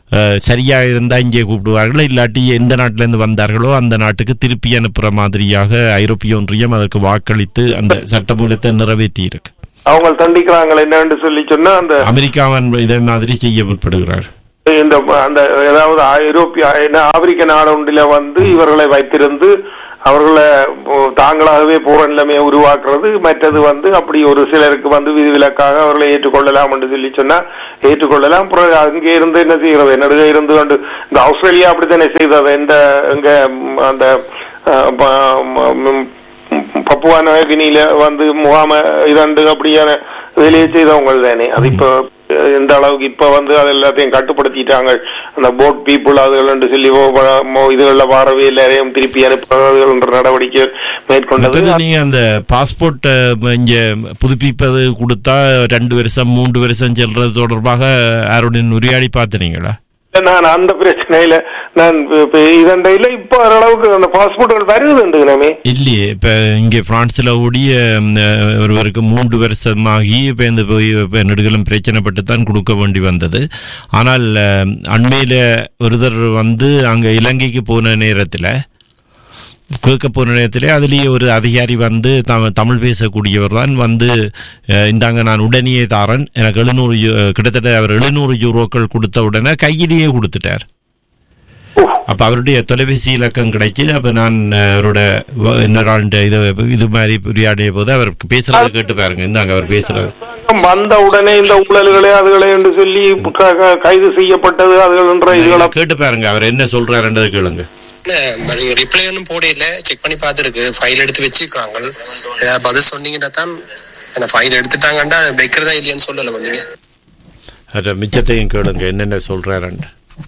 அஹ், சரியா இருந்தா இங்கே கூப்பிடுவார்கள் இல்லாட்டி எந்த நாட்டில இருந்து வந்தார்களோ அந்த நாட்டுக்கு திருப்பி அனுப்புற மாதிரியாக ஐரோப்பிய ஒன்றியம் அதற்கு வாக்களித்து அந்த சட்டமூலத்தை நிறைவேற்றி இருக்கு அவங்க தண்டிக்கிறாங்க என்னன்னு சொல்லி சொன்னா அந்த அமெரிக்காவன் இதே மாதிரி செய்ய முற்படுகிறார் இந்த அந்த ஏதாவது ஐரோப்பிய என்ன ஆப்பிரிக்க நாடு ஒன்றில வந்து இவர்களை வைத்திருந்து அவர்களை ஓ, தாங்களாகவே பூர நிலைமையை உருவாக்குறது மற்றது வந்து அப்படி ஒரு சிலருக்கு வந்து விதிவிலக்காக அவர்களை ஏற்றுக்கொள்ளலாம் என்று சொல்லி சொன்னா ஏற்றுக்கொள்ளலாம் அப்புறம் அங்கே இருந்து என்ன செய்கிறது நடுக இருந்து கொண்டு இந்த ஆஸ்திரேலியா அப்படித்தானே செய்தது இந்த இங்க ம், அந்த அஹ், ப- ம- ம், பப்புவா நவகினியில வந்து முகாம இரண்டு அப்படியான வேலையை செய்தவங்க தானே அது இப்ப அஹ், எந்த அளவுக்கு இப்ப வந்து அது எல்லாத்தையும் கட்டுப்படுத்திட்டாங்க அந்த போட் பீப்புள் அதுகள் என்று சொல்லி ஓ, ப- மோ- இதுகள்ல வாரவே எல்லாரையும் திருப்பி அனுப்புறதுகள் என்ற நடவடிக்கை மேற்கொண்டது மற்றது நீங்க அந்த பாஸ்போர்ட் இங்க புதுப்பிப்பது கொடுத்தா ரெண்டு வருஷம் மூன்று வருஷம் செல்றது தொடர்பாக யாருடன் உரையாடி பார்த்தனீங்களா நான் அந்த பிரச்சனையில நான் இப்ப இதண்டையில இப்ப ஓரளவுக்கு அந்த பாஸ்போர்ட்டுகள் வருதுண்டு நாமே இல்லையே இப்ப இங்க பிரான்ஸ்ல ஓடிய ம், அஹ், ஒருவருக்கு மூன்று வருஷமாகி இப்ப இந்த போய் இப்ப நெடுகளும் பிரச்சனைப்பட்டு தான் கொடுக்க வேண்டி வந்தது ஆனால் அஹ், அண்மையில ஒருத்தர் வந்து அங்க இலங்கைக்கு போன நேரத்துல கேட்க போன நேரத்திலே அதுலேயே ஒரு அதிகாரி வந்து தம் தமிழ் பேசக்கூடியவர் தான் வந்து அஹ், இந்தாங்க நான் உடனே தாரன் எனக்கு எழுநூறு யூ- கிட்டத்தட்ட அவர் எழுநூறு யூரோக்கள் கொடுத்த உடனே கையிலேயே கொடுத்துட்டார் அப்ப அவருடைய தொலைபேசி இலக்கம் கிடைச்சு அப்ப நான் அஹ், அவரோட வ- இன்னொரு ஆண்டு இது இது மாதிரி உரையாடிய போது அவர் பேசுறதை கேட்டு பாருங்க இந்தாங்க அவர் பேசுறது வந்த உடனே இந்த ஊழல்களே அதுகளே என்று சொல்லி க- க- கைது செய்யப்பட்டது அதுகள் என்ற இதுகளை கேட்டு பாருங்க அவர் என்ன சொல்றாருன்றதை கேளுங்க நீங்க ரிப்ளை ஒன்றும் போடையில செக் பண்ணி பார்த்துருக்கு ஃபைல் எடுத்து வச்சிருக்காங்க ஏதாவது பதில் சொன்னீங்கன்னா தான் அந்த ஃபைல் எடுத்துட்டாங்கண்டா வைக்கிறதா இல்லையான்னு சொல்லல நீங்க அதை மிச்சத்தையும் கேளுங்க என்னென்ன சொல்றாருன்னு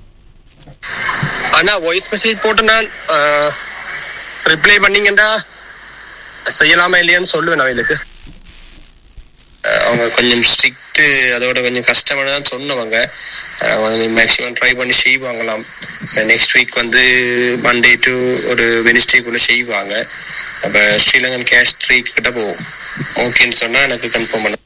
ஆனா வாய்ஸ் மெசேஜ் போட்டு நான் ரிப்ளை பண்ணீங்கண்டா செய்யலாமா இல்லையான்னு சொல்லுவேன் அவைகளுக்கு அஹ் அவங்க கொஞ்சம் ஸ்ட்ரிக்ட் அதோட கொஞ்சம் கஷ்டமான தான் சொன்னவங்க மேக்ஸிமம் ட்ரை பண்ணி செய்வாங்களாம் நெக்ஸ்ட் வீக் வந்து மண்டே டு ஒரு வெனிஸ்டேக்குள்ள செய்வாங்க அப்ப ஸ்ரீலங்கன் கேஷ் த்ரீ கிட்ட போகும் ஓகேன்னு சொன்னா எனக்கு கன்ஃபார்ம் பண்ண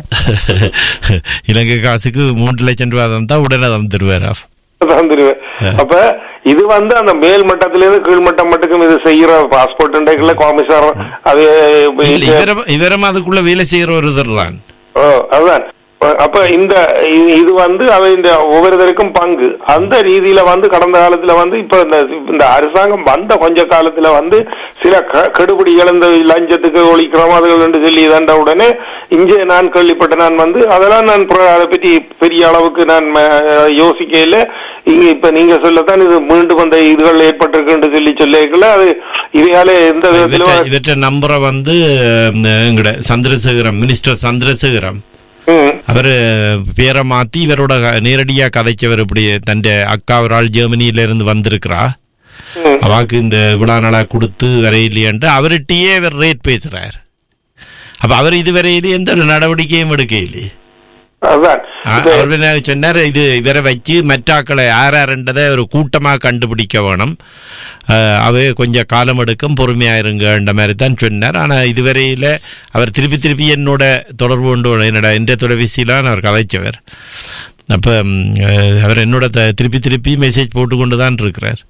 இலங்கை காசுக்கு மூன்று லட்சம் ரூபாய் தான் உடனே தந்துருவாரா தந்துருவேன் அப்ப இது வந்து அந்த மேல் மட்டத்தில இருந்து கீழ் மட்டம் மட்டுக்கும் இது செய்யற பாஸ்போர்ட் இன்றைக்குள்ள காமிசார் அது இல்ல, இவரும் இவரும் அதுக்குள்ள வேலை செய்யற ஒருத்தர் தான் ஓ, அதுதான் அப்ப இந்த இது- இது வந்து அவை இந்த ஒவ்வொருத்தருக்கும் பங்கு அந்த ரீதியில வந்து கடந்த காலத்துல வந்து இப்ப இந்த இந்த அரசாங்கம் வந்த கொஞ்ச காலத்துல வந்து சில க- கெடுபிடிகள் இந்த லஞ்சத்துக்கு ஒழிக்கிறோம் அதுகள் என்று சொல்லி தந்த உடனே இங்கே நான் கேள்விப்பட்ட நான் வந்து அதெல்லாம் நான் பிற- அதை பற்றி பெரிய அளவுக்கு நான் ம- யோசிக்க இல்லை இங்க இப்ப நீங்க சொல்லத்தான் இது மீண்டும் அந்த இதுகள் ஏற்பட்டிருக்குன்னு சொல்லி சொல்லியிருக்கல அது இதையால எந்த இவற்றை விதத்திலும் இவற்றை நம்பரை வந்து அஹ், எங்கட சந்திரசேகரம் மினிஸ்டர் சந்திரசேகரம் ம், அவர் பேரை மாத்தி இவரோட க- நேரடியா கதைச்சவர் இப்படி தன் அக்கா ஒரு ஆள் ஜெர்மனியில இருந்து வந்திருக்கிறா ம். அவாக்கு இந்த விழா நாளா கொடுத்து வரையிலையன்ட்டு அவர்கிட்டயே இவர் ரேட் பேசுறார் அப்ப அவர் இதுவரையிலே எந்த ஒரு நடவடிக்கையும் எடுக்க இல்லையே அதுதான் ஆ, இப்ப- அவர் என்ன சொன்னார் இது இவரை வச்சு மற்றாக்களை யார் யாருன்றதை ஒரு கூட்டமாக கண்டுபிடிக்க வேணும் அஹ், அவை கொஞ்சம் காலம் எடுக்கும் பொறுமையா இருங்கன்ற மாதிரி தான் சொன்னார் ஆனால் இதுவரையில் அவர் திருப்பி திருப்பி என்னோட தொடர்பு கொண்டு என்னோட எந்த தொலைபேசியிலான் அவர் கதைச்சவர் அப்போ அவர் என்னோட த- திருப்பி திருப்பி மெசேஜ் போட்டு கொண்டு தான் இருக்கிறார்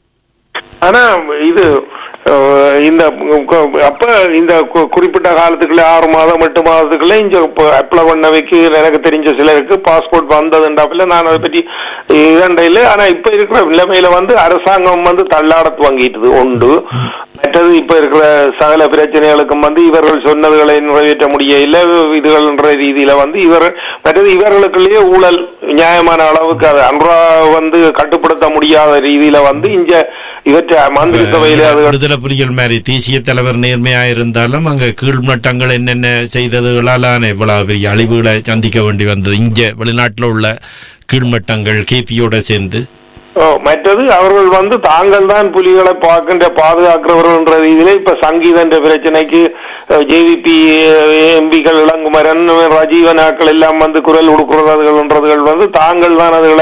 ஆனா இது அஹ், இந்த கு- அப்ப இந்த கு- குறிப்பிட்ட காலத்துக்குள்ள ஆறு மாதம் எட்டு மாதத்துக்குள்ள இங்க அப்ளை பண்ணவைக்கு எனக்கு தெரிஞ்ச சிலருக்கு பாஸ்போர்ட் வந்ததுண்டாப்புல நான் அதை பற்றி இதண்டையில ஆனா இப்ப இருக்கிற நிலைமையில வந்து அரசாங்கம் வந்து தள்ளாட துவங்கிட்டது உண்டு மற்றது இப்ப இருக்கிற சகல பிரச்சனைகளுக்கும் வந்து இவர்கள் சொன்னதுகளை நிறைவேற்ற முடியல இதுகள்ன்ற ரீதியில வந்து இவர் மற்றது இவர்களுக்குள்ளேயே ஊழல் நியாயமான அளவுக்கு அது அன்றா வந்து கட்டுப்படுத்த முடியாத ரீதியில வந்து இங்க இவற்றை மந்திரி சபையில அது விடுதலை புலிகள் மாதிரி தேசிய தலைவர் நேர்மையா இருந்தாலும் அங்க கீழ்மட்டங்கள் என்னென்ன செய்ததுகளால இவ்வளவு பெரிய அழிவுகளை சந்திக்க வேண்டி வந்தது இங்க வெளிநாட்டுல உள்ள கீழ்மட்டங்கள் கேபியோட சேர்ந்து ஓ, மற்றது அவர்கள் வந்து தாங்கள் தான் புலிகளை பார்க்கின்ற பாதுகாக்கிறவர்கள் என்ற ரீதியில இப்ப சங்கீத என்ற பிரச்சனைக்கு ஜேவிபி எம்பிகள் இளங்குமரன் ரஜீவனாக்கள் எல்லாம் வந்து குரல் கொடுக்கிறதுகள்ன்றதுகள் வந்து தாங்கள் தான் அதுகளை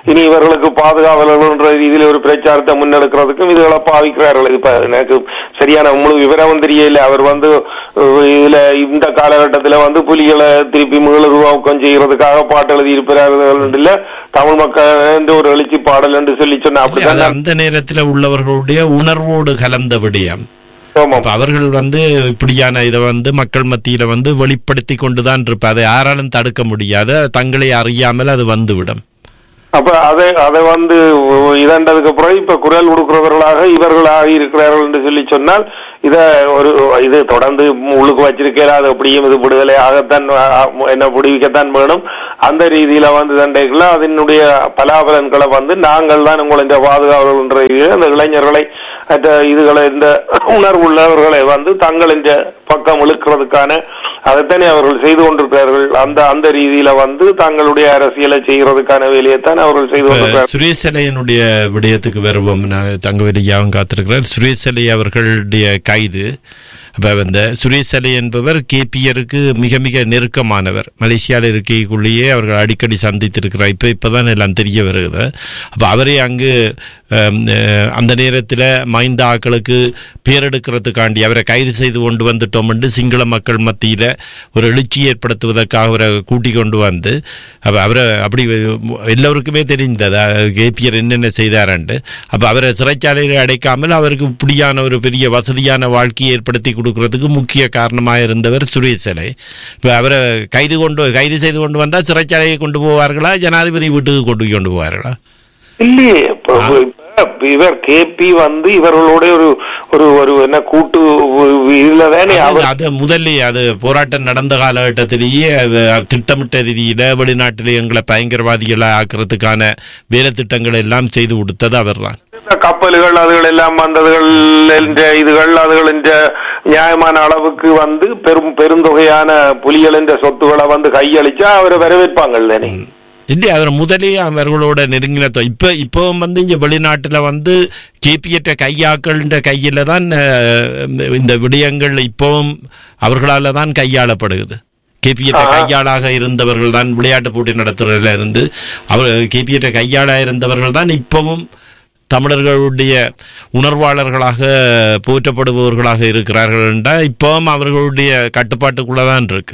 இனி இவர்களுக்கு பாதுகாவலர்கள் என்ற ரீதியில் ஒரு பிரச்சாரத்தை முன்னெடுக்கிறதுக்கும் இதுகளை பாவிக்கிறார்கள் இப்ப எனக்கு சரியான முழு விவரம் தெரியல அவர் வந்து அஹ், இதுல இந்த காலகட்டத்துல வந்து புலிகளை திருப்பி மீளுருவாக்கம் செய்யறதுக்காக பாட்டு எழுதி இருக்கிறார்கள் இல்ல தமிழ் மக்கள் என்று ஒரு எழுச்சி பாடல் என்று சொல்லி சொன்ன அது அப்படிதான் நான் அந்த நேரத்தில் உள்ளவர்களுடைய உணர்வோடு கலந்த விடயம் ஆமாம். அப்ப அவர்கள் வந்து இப்படியான இதை வந்து மக்கள் மத்தியில வந்து வெளிப்படுத்தி கொண்டுதான் இருப்ப அதை யாராலும் தடுக்க முடியாது தங்களை அறியாமல் அது வந்துவிடும் அப்ப அதை அதை வந்து இதண்டதுக்கு அப்புறம் இப்ப குரல் கொடுக்கிறவர்களாக இவர்களாக இருக்கிறார்கள் என்று சொல்லி சொன்னால் இத ஒரு இது தொடர்ந்து உள்ளுக்கு வச்சிருக்கல அது அப்படியும் இது விடுதலை ஆகத்தான் அஹ், என்ன விடுவிக்கத்தான் வேணும் அந்த ரீதியில வந்து தண்டைக்குள்ள அதனுடைய பலாபலன்களை வந்து நாங்கள் தான் உங்களுடைய பாதுகாவலர் என்ற ரீதியில் அந்த இளைஞர்களை மற்ற இதுகளை இந்த உணர்வுள்ளவர்களை வந்து தங்களின் பக்கம் இழுக்கிறதுக்கான அதைத்தானே அவர்கள் செய்து கொண்டிருக்கிறார்கள் அந்த அந்த ரீதியில வந்து தங்களுடைய அரசியலை செய்கிறதுக்கான வேலையைத்தான் அவர்கள் செய்து இப்ப கொண்டிருக்கிறார்கள் சுரேஷ் அலையனுடைய விடயத்துக்கு வருவோம் நான் தங்கவெளியாவும் காத்திருக்கிறார் சுரேஷ் அலை அவர்களுடைய கைது அப்ப இந்த சுரேஷ் அலை என்பவர் கேபிஆருக்கு மிக மிக நெருக்கமானவர் மலேசியாவில் இருக்கைக்குள்ளேயே அவர்கள் அடிக்கடி சந்தித்திருக்கிறார் இப்ப இப்பதான் எல்லாம் தெரிய வருகிறது அப்ப அவரே அங்கு அம், அஹ், அந்த நேரத்தில் மைந்த ஆக்களுக்கு பேரெடுக்கிறதுக்காண்டி அவரை கைது செய்து கொண்டு வந்துட்டோம் என்று சிங்கள மக்கள் மத்தியில ஒரு எழுச்சி ஏற்படுத்துவதற்காக அவரை கூட்டி கொண்டு வந்து அப்ப அவரை அப்படி எல்லோருக்குமே தெரிந்தது கேபிஆர் என்னென்ன செய்தாரண்டு அப்ப அவரை சிறைச்சாலையில் அடைக்காமல் அவருக்கு இப்படியான ஒரு பெரிய வசதியான வாழ்க்கையை ஏற்படுத்தி கொடுக்கறதுக்கு முக்கிய காரணமாக இருந்தவர் சுரேஷ் சிலை இப்ப அவரை கைது கொண்டு கைது செய்து கொண்டு வந்தா சிறைச்சாலையை கொண்டு போவார்களா ஜனாதிபதி வீட்டுக்கு கொண்டு கொண்டு போவார்களா இல்லையே இப்ப- இப்ப இவர் கேபி வந்து இவர்களோட ஒரு ஒரு ஒரு என்ன கூட்டு இதுல தானே அது- அவர் அது முதல்ல அது போராட்டம் நடந்த காலகட்டத்திலேயே அது திட்டமிட்ட ரீதியில வெளிநாட்டில் எங்களை பயங்கரவாதிகளை ஆக்குறதுக்கான வேலை திட்டங்கள் எல்லாம் செய்து கொடுத்தது அவர்தான் இந்த கப்பல்கள் அதுகள் எல்லாம் வந்ததுகள் என்ற இதுகள் அதுகள் என்ற நியாயமான அளவுக்கு வந்து பெரும் பெருந்தொகையான புலிகள் என்ற சொத்துக்களை வந்து கையளிச்சா அவரை வரவேற்பாங்கள் தானே இல்லை அவர் முதலே அவர்களோட நெருங்கின தொ- இப்ப இப்பவும் வந்து இங்க வெளிநாட்டுல வந்து கேபிஎட்ட கையாக்கள்ன்ற கையில தான் அஹ், இந்த விடயங்கள் இப்பவும் அவர்களால தான் கையாளப்படுகிறது கேபிஎட்ட ஆஹா. கையாளாக இருந்தவர்கள் தான் விளையாட்டு போட்டி நடத்துறதுல இருந்து அவர் கேபிஎட்ட கையாளாக இருந்தவர்கள் தான் இப்பவும் தமிழர்களுடைய உணர்வாளர்களாக போற்றப்படுபவர்களாக இருக்கிறார்கள் என்றால் இப்பவும் அவர்களுடைய கட்டுப்பாட்டுக்குள்ள தான் இருக்கு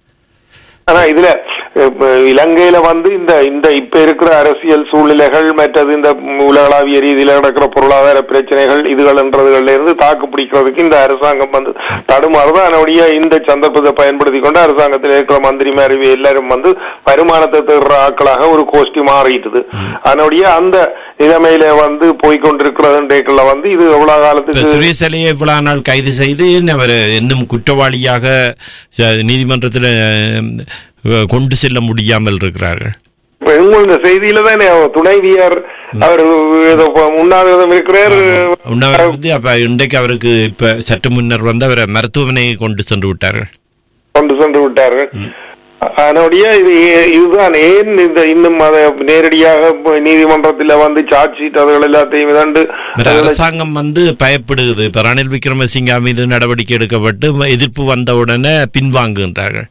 ஆனா இதுல இப்ப இலங்கையில வந்து இந்த இந்த இப்ப இருக்கிற அரசியல் சூழ்நிலைகள் மற்றது இந்த உலகளாவிய ரீதியில நடக்கிற பொருளாதார பிரச்சனைகள் இதுகள்ன்றதுகள்ல இருந்து தாக்கு பிடிக்கிறதுக்கு இந்த அரசாங்கம் வந்து தடுமாறுதான் அதனுடைய இந்த சந்தர்ப்பத்தை பயன்படுத்தி கொண்டு அரசாங்கத்தில் இருக்கிற மந்திரிமார் இவ எல்லாரும் வந்து வருமானத்தை தேடுற ஆட்களாக ஒரு கோஷ்டி மாறிட்டுது அதனுடைய அந்த நிலைமையில வந்து போய்கொண்டிருக்கிறதுல வந்து இது எவ்வளவு இப்ப காலத்துக்கு சுரேஷ் அலையை இவ்வளவு நாள் கைது செய்து அவர் இன்னும் குற்றவாளியாக ச- நீதிமன்றத்தில் அஹ், கொண்டு செல்ல முடியாமல் இருக்கிறார்கள் இப்ப இவங்க இந்த செய்தியில தானே அவர் துணைவியார் அவர் ஏதோ இப்ப உண்ணாவிரதம் இருக்கிறார் உண்ணாவிரதம் வந்து அப்ப இன்றைக்கு அவருக்கு இப்ப சற்று முன்னர் வந்து அவரை மருத்துவமனையை கொண்டு சென்று விட்டார்கள் கொண்டு சென்று விட்டார்கள் அதனுடைய இது ஏ- இதுதான் ஏன் இந்த இன்னும் அதை நேரடியாக இப்ப நீதிமன்றத்துல வந்து சார்ஜ் ஷீட் அதுகள் எல்லாத்தையும் இதண்டு வேற அரசாங்கம் வந்து பயப்படுகிறது இப்ப ரணில் விக்ரமசிங்கா மீது நடவடிக்கை எடுக்கப்பட்டு எதிர்ப்பு வந்த உடனே பின்வாங்குகின்றார்கள்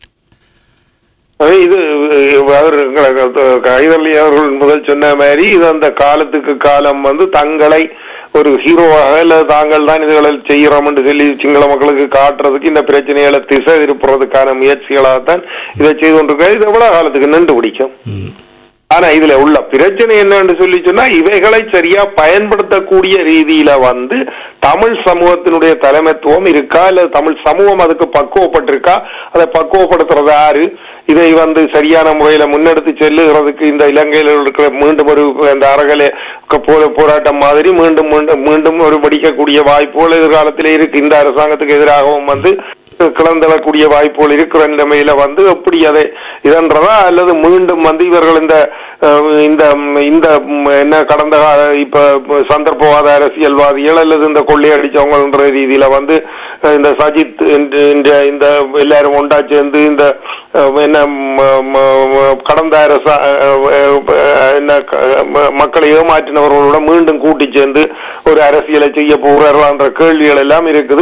அது இது அவர் கைதள்ளி அவர்கள் முதல் சொன்ன மாதிரி இது அந்த காலத்துக்கு காலம் வந்து தங்களை ஒரு ஹீரோவாக இல்ல தாங்கள் தான் இதுகளை செய்கிறோம் என்று சொல்லி சிங்கள மக்களுக்கு காட்டுறதுக்கு இந்த பிரச்சனைகளை திசை திருப்புறதுக்கான முயற்சிகளாகத்தான் இதை செய்து கொண்டிருக்க இது எவ்வளவு காலத்துக்கு நின்று பிடிக்கும் ம். ஆனா இதுல உள்ள பிரச்சனை என்னன்னு சொல்லி சொன்னா இவைகளை சரியா பயன்படுத்தக்கூடிய ரீதியில வந்து தமிழ் சமூகத்தினுடைய தலைமைத்துவம் இருக்கா இல்ல தமிழ் சமூகம் அதுக்கு பக்குவப்பட்டிருக்கா அதை பக்குவப்படுத்துறது யாரு இதை வந்து சரியான முறையில முன்னெடுத்து செல்லுகிறதுக்கு இந்த இலங்கையில் இருக்கிற மீண்டும் ஒரு அந்த அறகலை போ- போராட்டம் மாதிரி மீண்டும் மீண்டும் மீண்டும் ஒரு வெடிக்கக்கூடிய வாய்ப்புகள் எதிர்காலத்திலே இருக்கு இந்த அரசாங்கத்துக்கு எதிராகவும் வந்து கிளந்தளக்கூடிய வாய்ப்புகள் இருக்கிற நிலைமையில வந்து எப்படி அதை இதன்றதா அல்லது மீண்டும் வந்து இவர்கள் இந்த அஹ், இந்த இந்த ம், என்ன கடந்த கால இப்ப சந்தர்ப்பவாத அரசியல்வாதிகள் அல்லது இந்த கொள்ளையடிச்சவங்கன்ற ரீதியில வந்து அஹ், இந்த சஜித் என்ற- என்ற இந்த எல்லாரும் ஒண்டா சேர்ந்து இந்த அஹ், என்ன ம- ம- ம- கடந்த அரசா அஹ், அஹ், என்ன க- ம- மக்களை ஏமாற்றினவர்களோட மீண்டும் கூட்டி சேர்ந்து ஒரு அரசியலை செய்ய போகிறார்களான்ற கேள்விகள் எல்லாம் இருக்குது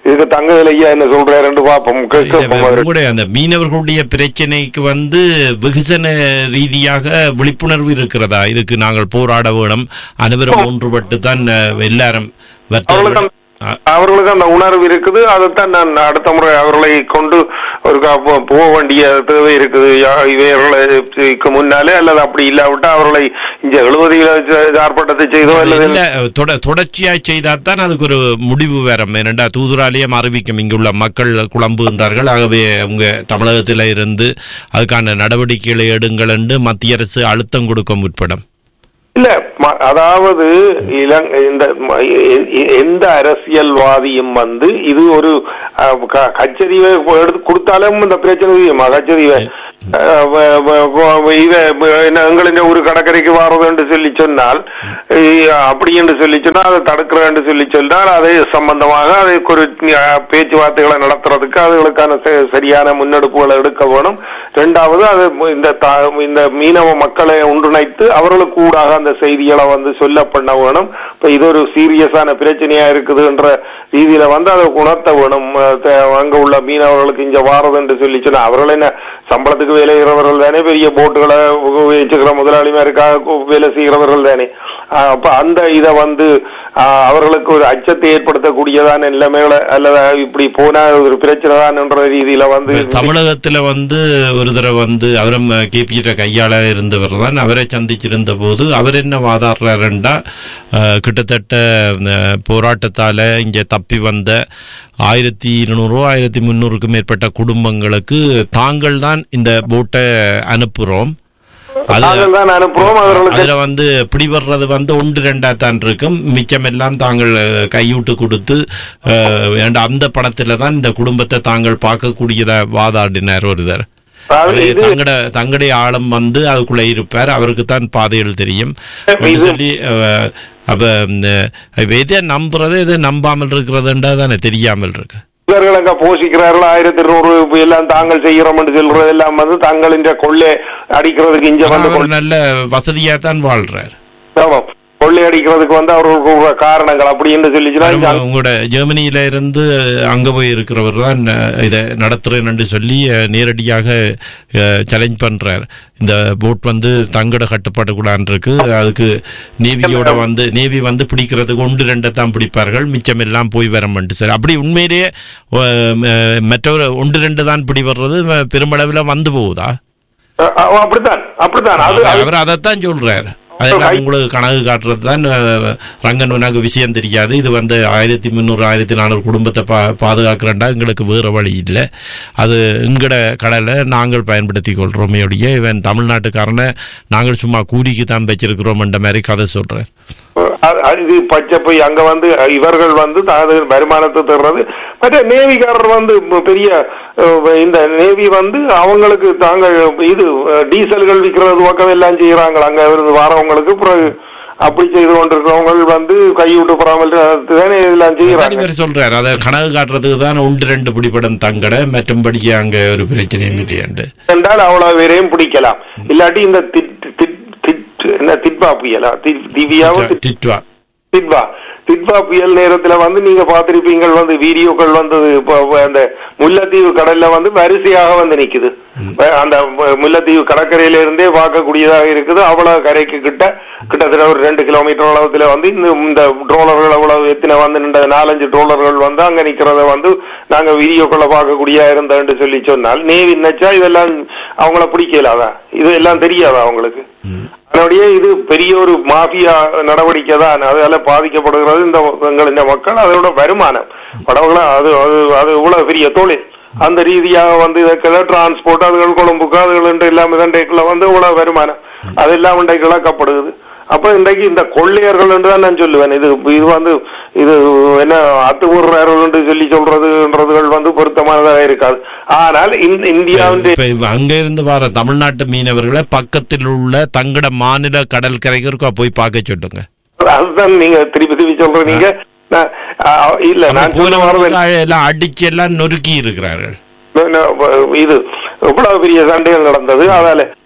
இதுக்கு தங்கதில் ஐயா என்ன சொல்றாருன்னு பாப்போம் இல்ல, கேட்போம் அவரு. உங்களுடைய அந்த மீனவர்களுடைய பிரச்சனைக்கு வந்து வெகுசன ரீதியாக விழிப்புணர்வு இருக்கிறதா இதுக்கு நாங்கள் போராட வேணும் அனைவரும் ஒன்றுபட்டு தான் அஹ், எல்லாரும் அவர்களுக்கு வர்த்தகர்கள் அந்த- அவர்களுக்கு அந்த உணர்வு இருக்குது அதைத்தான் நான் அடுத்த முறை அவர்களை கொண்டு ஒரு கா- போ- போக வேண்டிய தேவை இருக்குது யா- இவர்களுக்கு முன்னாலே அல்லது அப்படி இல்லாவிட்டா அவர்களை இங்க எழுபதில் ஆர்ப்பாட்டத்தை செய்தோ அல்லது இல்ல தொட- தொடர்ச்சியா செய்தாதான் அதுக்கு ஒரு முடிவு வரும் ஏனென்றா தூதுராலயம் அறிவிக்கும் இங்குள்ள மக்கள் குழம்புகின்றார்கள் ஆகவே உங்க தமிழகத்தில இருந்து அதுக்கான நடவடிக்கைகளை எடுங்கள் என்று மத்திய அரசு அழுத்தம் கொடுக்க முற்படும் இல்ல ம- அதாவது இலங் இந்த ம- எ- எ- எந்த அரசியல்வாதியும் வந்து இது ஒரு அஹ், க- கச்சதீவை எடுத்து கொடுத்தாலும் இந்த பிரச்சனை தெரியுமா கச்சதீவை அஹ், வ- வ- வ- இத வ- என்ன, எங்களின் ஒரு கடற்கரைக்கு வாரது என்று சொல்லி சொன்னால் இ- அப்படி என்று சொல்லி சொன்னால் அதை தடுக்கிறேன் என்று சொல்லி சொன்னால் அதை சம்பந்தமாக அதுக்கு ஒரு அஹ், பேச்சுவார்த்தைகளை நடத்துறதுக்கு அதுகளுக்கான ச- சரியான முன்னெடுப்புகளை எடுக்க வேணும் ரெண்டாவது அது இந்த தா- இந்த மீனவ மக்களை ஒன்றிணைத்து அவர்களுக்கு ஊடாக அந்த செய்திகளை வந்து சொல்ல பண்ண வேணும் இப்ப இது ஒரு சீரியஸான பிரச்சனையா இருக்குதுன்ற ரீதியில வந்து அதை உணர்த்த வேணும் அஹ் த- அங்க உள்ள மீனவர்களுக்கு இங்க வாரது என்று சொல்லி சொன்னா அவர்கள் என்ன சம்பளத்துக்கு வேலை செய்கிறவர்கள் தானே பெரிய போட்டுகளை வச்சுக்கிற முதலாளிமாருக்காக வேலை செய்கிறவர்கள் தானே அஹ் அப்ப அந்த இதை வந்து அஹ், அவர்களுக்கு ஒரு அச்சத்தை ஏற்படுத்தக்கூடியதான நிலைமைகளை அல்லது இப்படி போனா ஒரு பிரச்சனை தான் என்ற ரீதியில வந்து தமிழகத்துல வந்து ஒரு தடவை வந்து அவரும் கேபியிட்ட கையாள இருந்தவர் தான் அவரை சந்திச்சிருந்த போது அவர் என்ன வாதாடுறாருண்டா அஹ், கிட்டத்தட்ட அஹ், போராட்டத்தால இங்க தப்பி வந்த ஆயிரத்தி இருநூறோ ஆயிரத்தி முந்நூறுக்கும் மேற்பட்ட குடும்பங்களுக்கு தாங்கள் தான் இந்த போட்டை அனுப்புறோம் அது நாங்கள் தான் அனுப்புறோம் அவர்களுக்கு அதுல வந்து பிடிபடுறது வந்து ஒன்று ரெண்டா தான் இருக்கும் மிச்சம் எல்லாம் தாங்கள் அஹ், கையூட்டு கொடுத்து அஹ், வேண்ட அந்த பணத்துல தான் இந்த குடும்பத்தை தாங்கள் பார்க்கக்கூடியதா வாதாடினார் ஒருத்தர் அதாவது அது இது தங்கட தங்கடைய ஆழம் வந்து அதுக்குள்ள இருப்பார் அவருக்கு தான் பாதைகள் தெரியும் என்று இது- சொல்லி அஹ், அப்ப இந்த, எதை நம்புறது எதை நம்பாமல் இருக்கிறதுன்றா தானே தெரியாமல் இருக்கு இவர்கள் அங்க போஷிக்கிறார்கள் ஆயிரத்தி இருநூறு எல்லாம் தாங்கள் செய்கிறோம் என்று சொல்றது எல்லாம் வந்து தங்களின் கொள்ளை அடிக்கிறதுக்கு இங்க ஆனா வந்து அவர் நல்ல வசதியா தான் வாழ்றார் ஆமாம். கொள்ளை அடிக்கிறதுக்கு வந்து அவர்களுக்கு ஒரு காரணங்கள் அப்படி என்று சொல்லிச்சுன்னா இங்க அவரும் உங்களோட ஜெர்மனியில இருந்து அங்க போய் இருக்கிறவர் தான் அஹ், இதை நடத்துறேன் என்று சொல்லி அஹ், நேரடியாக சேலஞ்ச் பண்றார் இந்த போட் வந்து தங்கட கட்டுப்பாட்டுக்குள்ளான் இருக்கு அதுக்கு நேவியோட வந்து நேவி வந்து பிடிக்கிறதுக்கு ஒன்று ரெண்டை தான் பிடிப்பார்கள் மிச்சம் எல்லாம் போய் வர மாட்டு சார் அப்படி உண்மையிலேயே அஹ், ம- மற்றொரு ஒன்று ரெண்டு தான் பிடி வர்றது அஹ், பெருமளவில் வந்து போகுதா அஹ், அஹ், அப்படித்தான் அப்படித்தான் அது அது- அவர் அதைத்தான் சொல்றாரு அதெல்லாம் உங்களுக்கு கணக்கு காட்டுறது தான் அஹ், ரங்கன் உனக்கு விஷயம் தெரியாது இது வந்து ஆயிரத்தி முந்நூறு ஆயிரத்தி நானூறு குடும்பத்தை பா பாதுகாக்கிறண்டா எங்களுக்கு வேறு வழி இல்லை அது எங்கட கடலை நாங்கள் பயன்படுத்தி கொள்றோமே ஒழிய இவன் தமிழ்நாட்டுக்காரனை நாங்கள் சும்மா கூலிக்கு தான் வச்சிருக்கிறோம்ன்ற மாதிரி கதை சொல்றேன் அ- அ- இது பச்சை போய் அங்க வந்து இவர்கள் வந்து தனது வருமானத்தை தர்றது மற்ற நேவிக்காரர் வந்து இப்ப பெரிய அஹ், இந்த நேவி வந்து அவங்களுக்கு தாங்கள் இது அஹ், டீசல்கள் விற்கிறது பக்கம் எல்லாம் செய்யறாங்க அங்க இருந்து வரவங்களுக்கு பிறகு அப்படி செய்து கொண்டிருக்கிறவங்க வந்து கைவிட்டு போறாமல் தானே இதெல்லாம் அதான் செய்யறாங்க இவர் சொல்றாரு அதை கணக்கு காட்டுறதுக்கு தான் ஒன்று ரெண்டு பிடிப்படம் தங்கட மற்றும்படி அங்க ஒரு பிரச்சனையும் இல்லையாண்டு என்றால் அவ்வளவு பேரையும் பிடிக்கலாம் இல்லாட்டி இந்த திட் திட் திட் என்ன திட்பா புயலா தி- திவ்யாவும் திட்- திட்வா திட்வா திட்வா புயல் நேரத்துல வந்து நீங்க பார்த்திருப்பீங்க வந்து வீடியோக்கள் வந்தது இப்போ அந்த முல்லைத்தீவு கடல்ல வந்து வரிசையாக வந்து நிக்குது அந்த மு- முல்லைத்தீவு கடற்கரையில இருந்தே பார்க்கக்கூடியதாக இருக்குது அவ்வளவு கரைக்கு கிட்ட கிட்டத்தட்ட ஒரு ரெண்டு கிலோமீட்டர் அளவுல வந்து இந்த இந்த ட்ரோலர்கள் அவ்வளவு எத்தனை வந்து நின்ற நாலஞ்சு ட்ரோலர்கள் வந்து அங்க நிக்கிறத வந்து நாங்க வீடியோக்களை பார்க்கக்கூடிய இருந்தேன்னு சொல்லி சொன்னால் நேவி நினைச்சா இதெல்லாம் அவங்கள பிடிக்கலாதா இது எல்லாம் தெரியாதா அவங்களுக்கு அதனுடைய இது பெரிய ஒரு மாஃபியா நடவடிக்கை தான் அதால பாதிக்கப்படுகிறது இந்த எங்கள் இந்த மக்கள் அதோட வருமானம் படகுலாம் அது அது அது இவ்வளவு பெரிய தொழில் அந்த ரீதியாக வந்து இதற்கெல்லாம் டிரான்ஸ்போர்ட் அதுகள் கொழும்புக்கு அதுகள் என்று எல்லாம் இதண்டைக்குள்ள வந்து இவ்வளவு வருமானம் அதெல்லாம் இன்றைக்கு இழக்கப்படுகிறது அப்ப இன்றைக்கு இந்த கொள்ளையர்கள் என்று தான் நான் சொல்லுவேன் இது இது வந்து இது என்ன அத்துமீறார்கள் என்று சொல்லி சொல்றதுன்றதுகள் வந்து பொருத்தமானதாக இருக்காது ஆனால் இந்த இந்தியாவின் இப்ப இவ- அங்க இருந்து வர தமிழ்நாட்டு மீனவர்களை பக்கத்தில் உள்ள தங்கட மாநில கடற்கரைக்கு இருக்கா போய் பார்க்க சொல்லுங்க அதுதான் நீங்க திருப்பி திருப்பி சொல்றீங்க நான், ஆ, இல்ல நான் சொல்ல வரது போனவர்களுக்கு எல்லாம் அடிச்சு எல்லாம் நொறுக்கி இருக்கிறார்கள் இது எவ்வளவு பெரிய சண்டைகள் நடந்தது அதால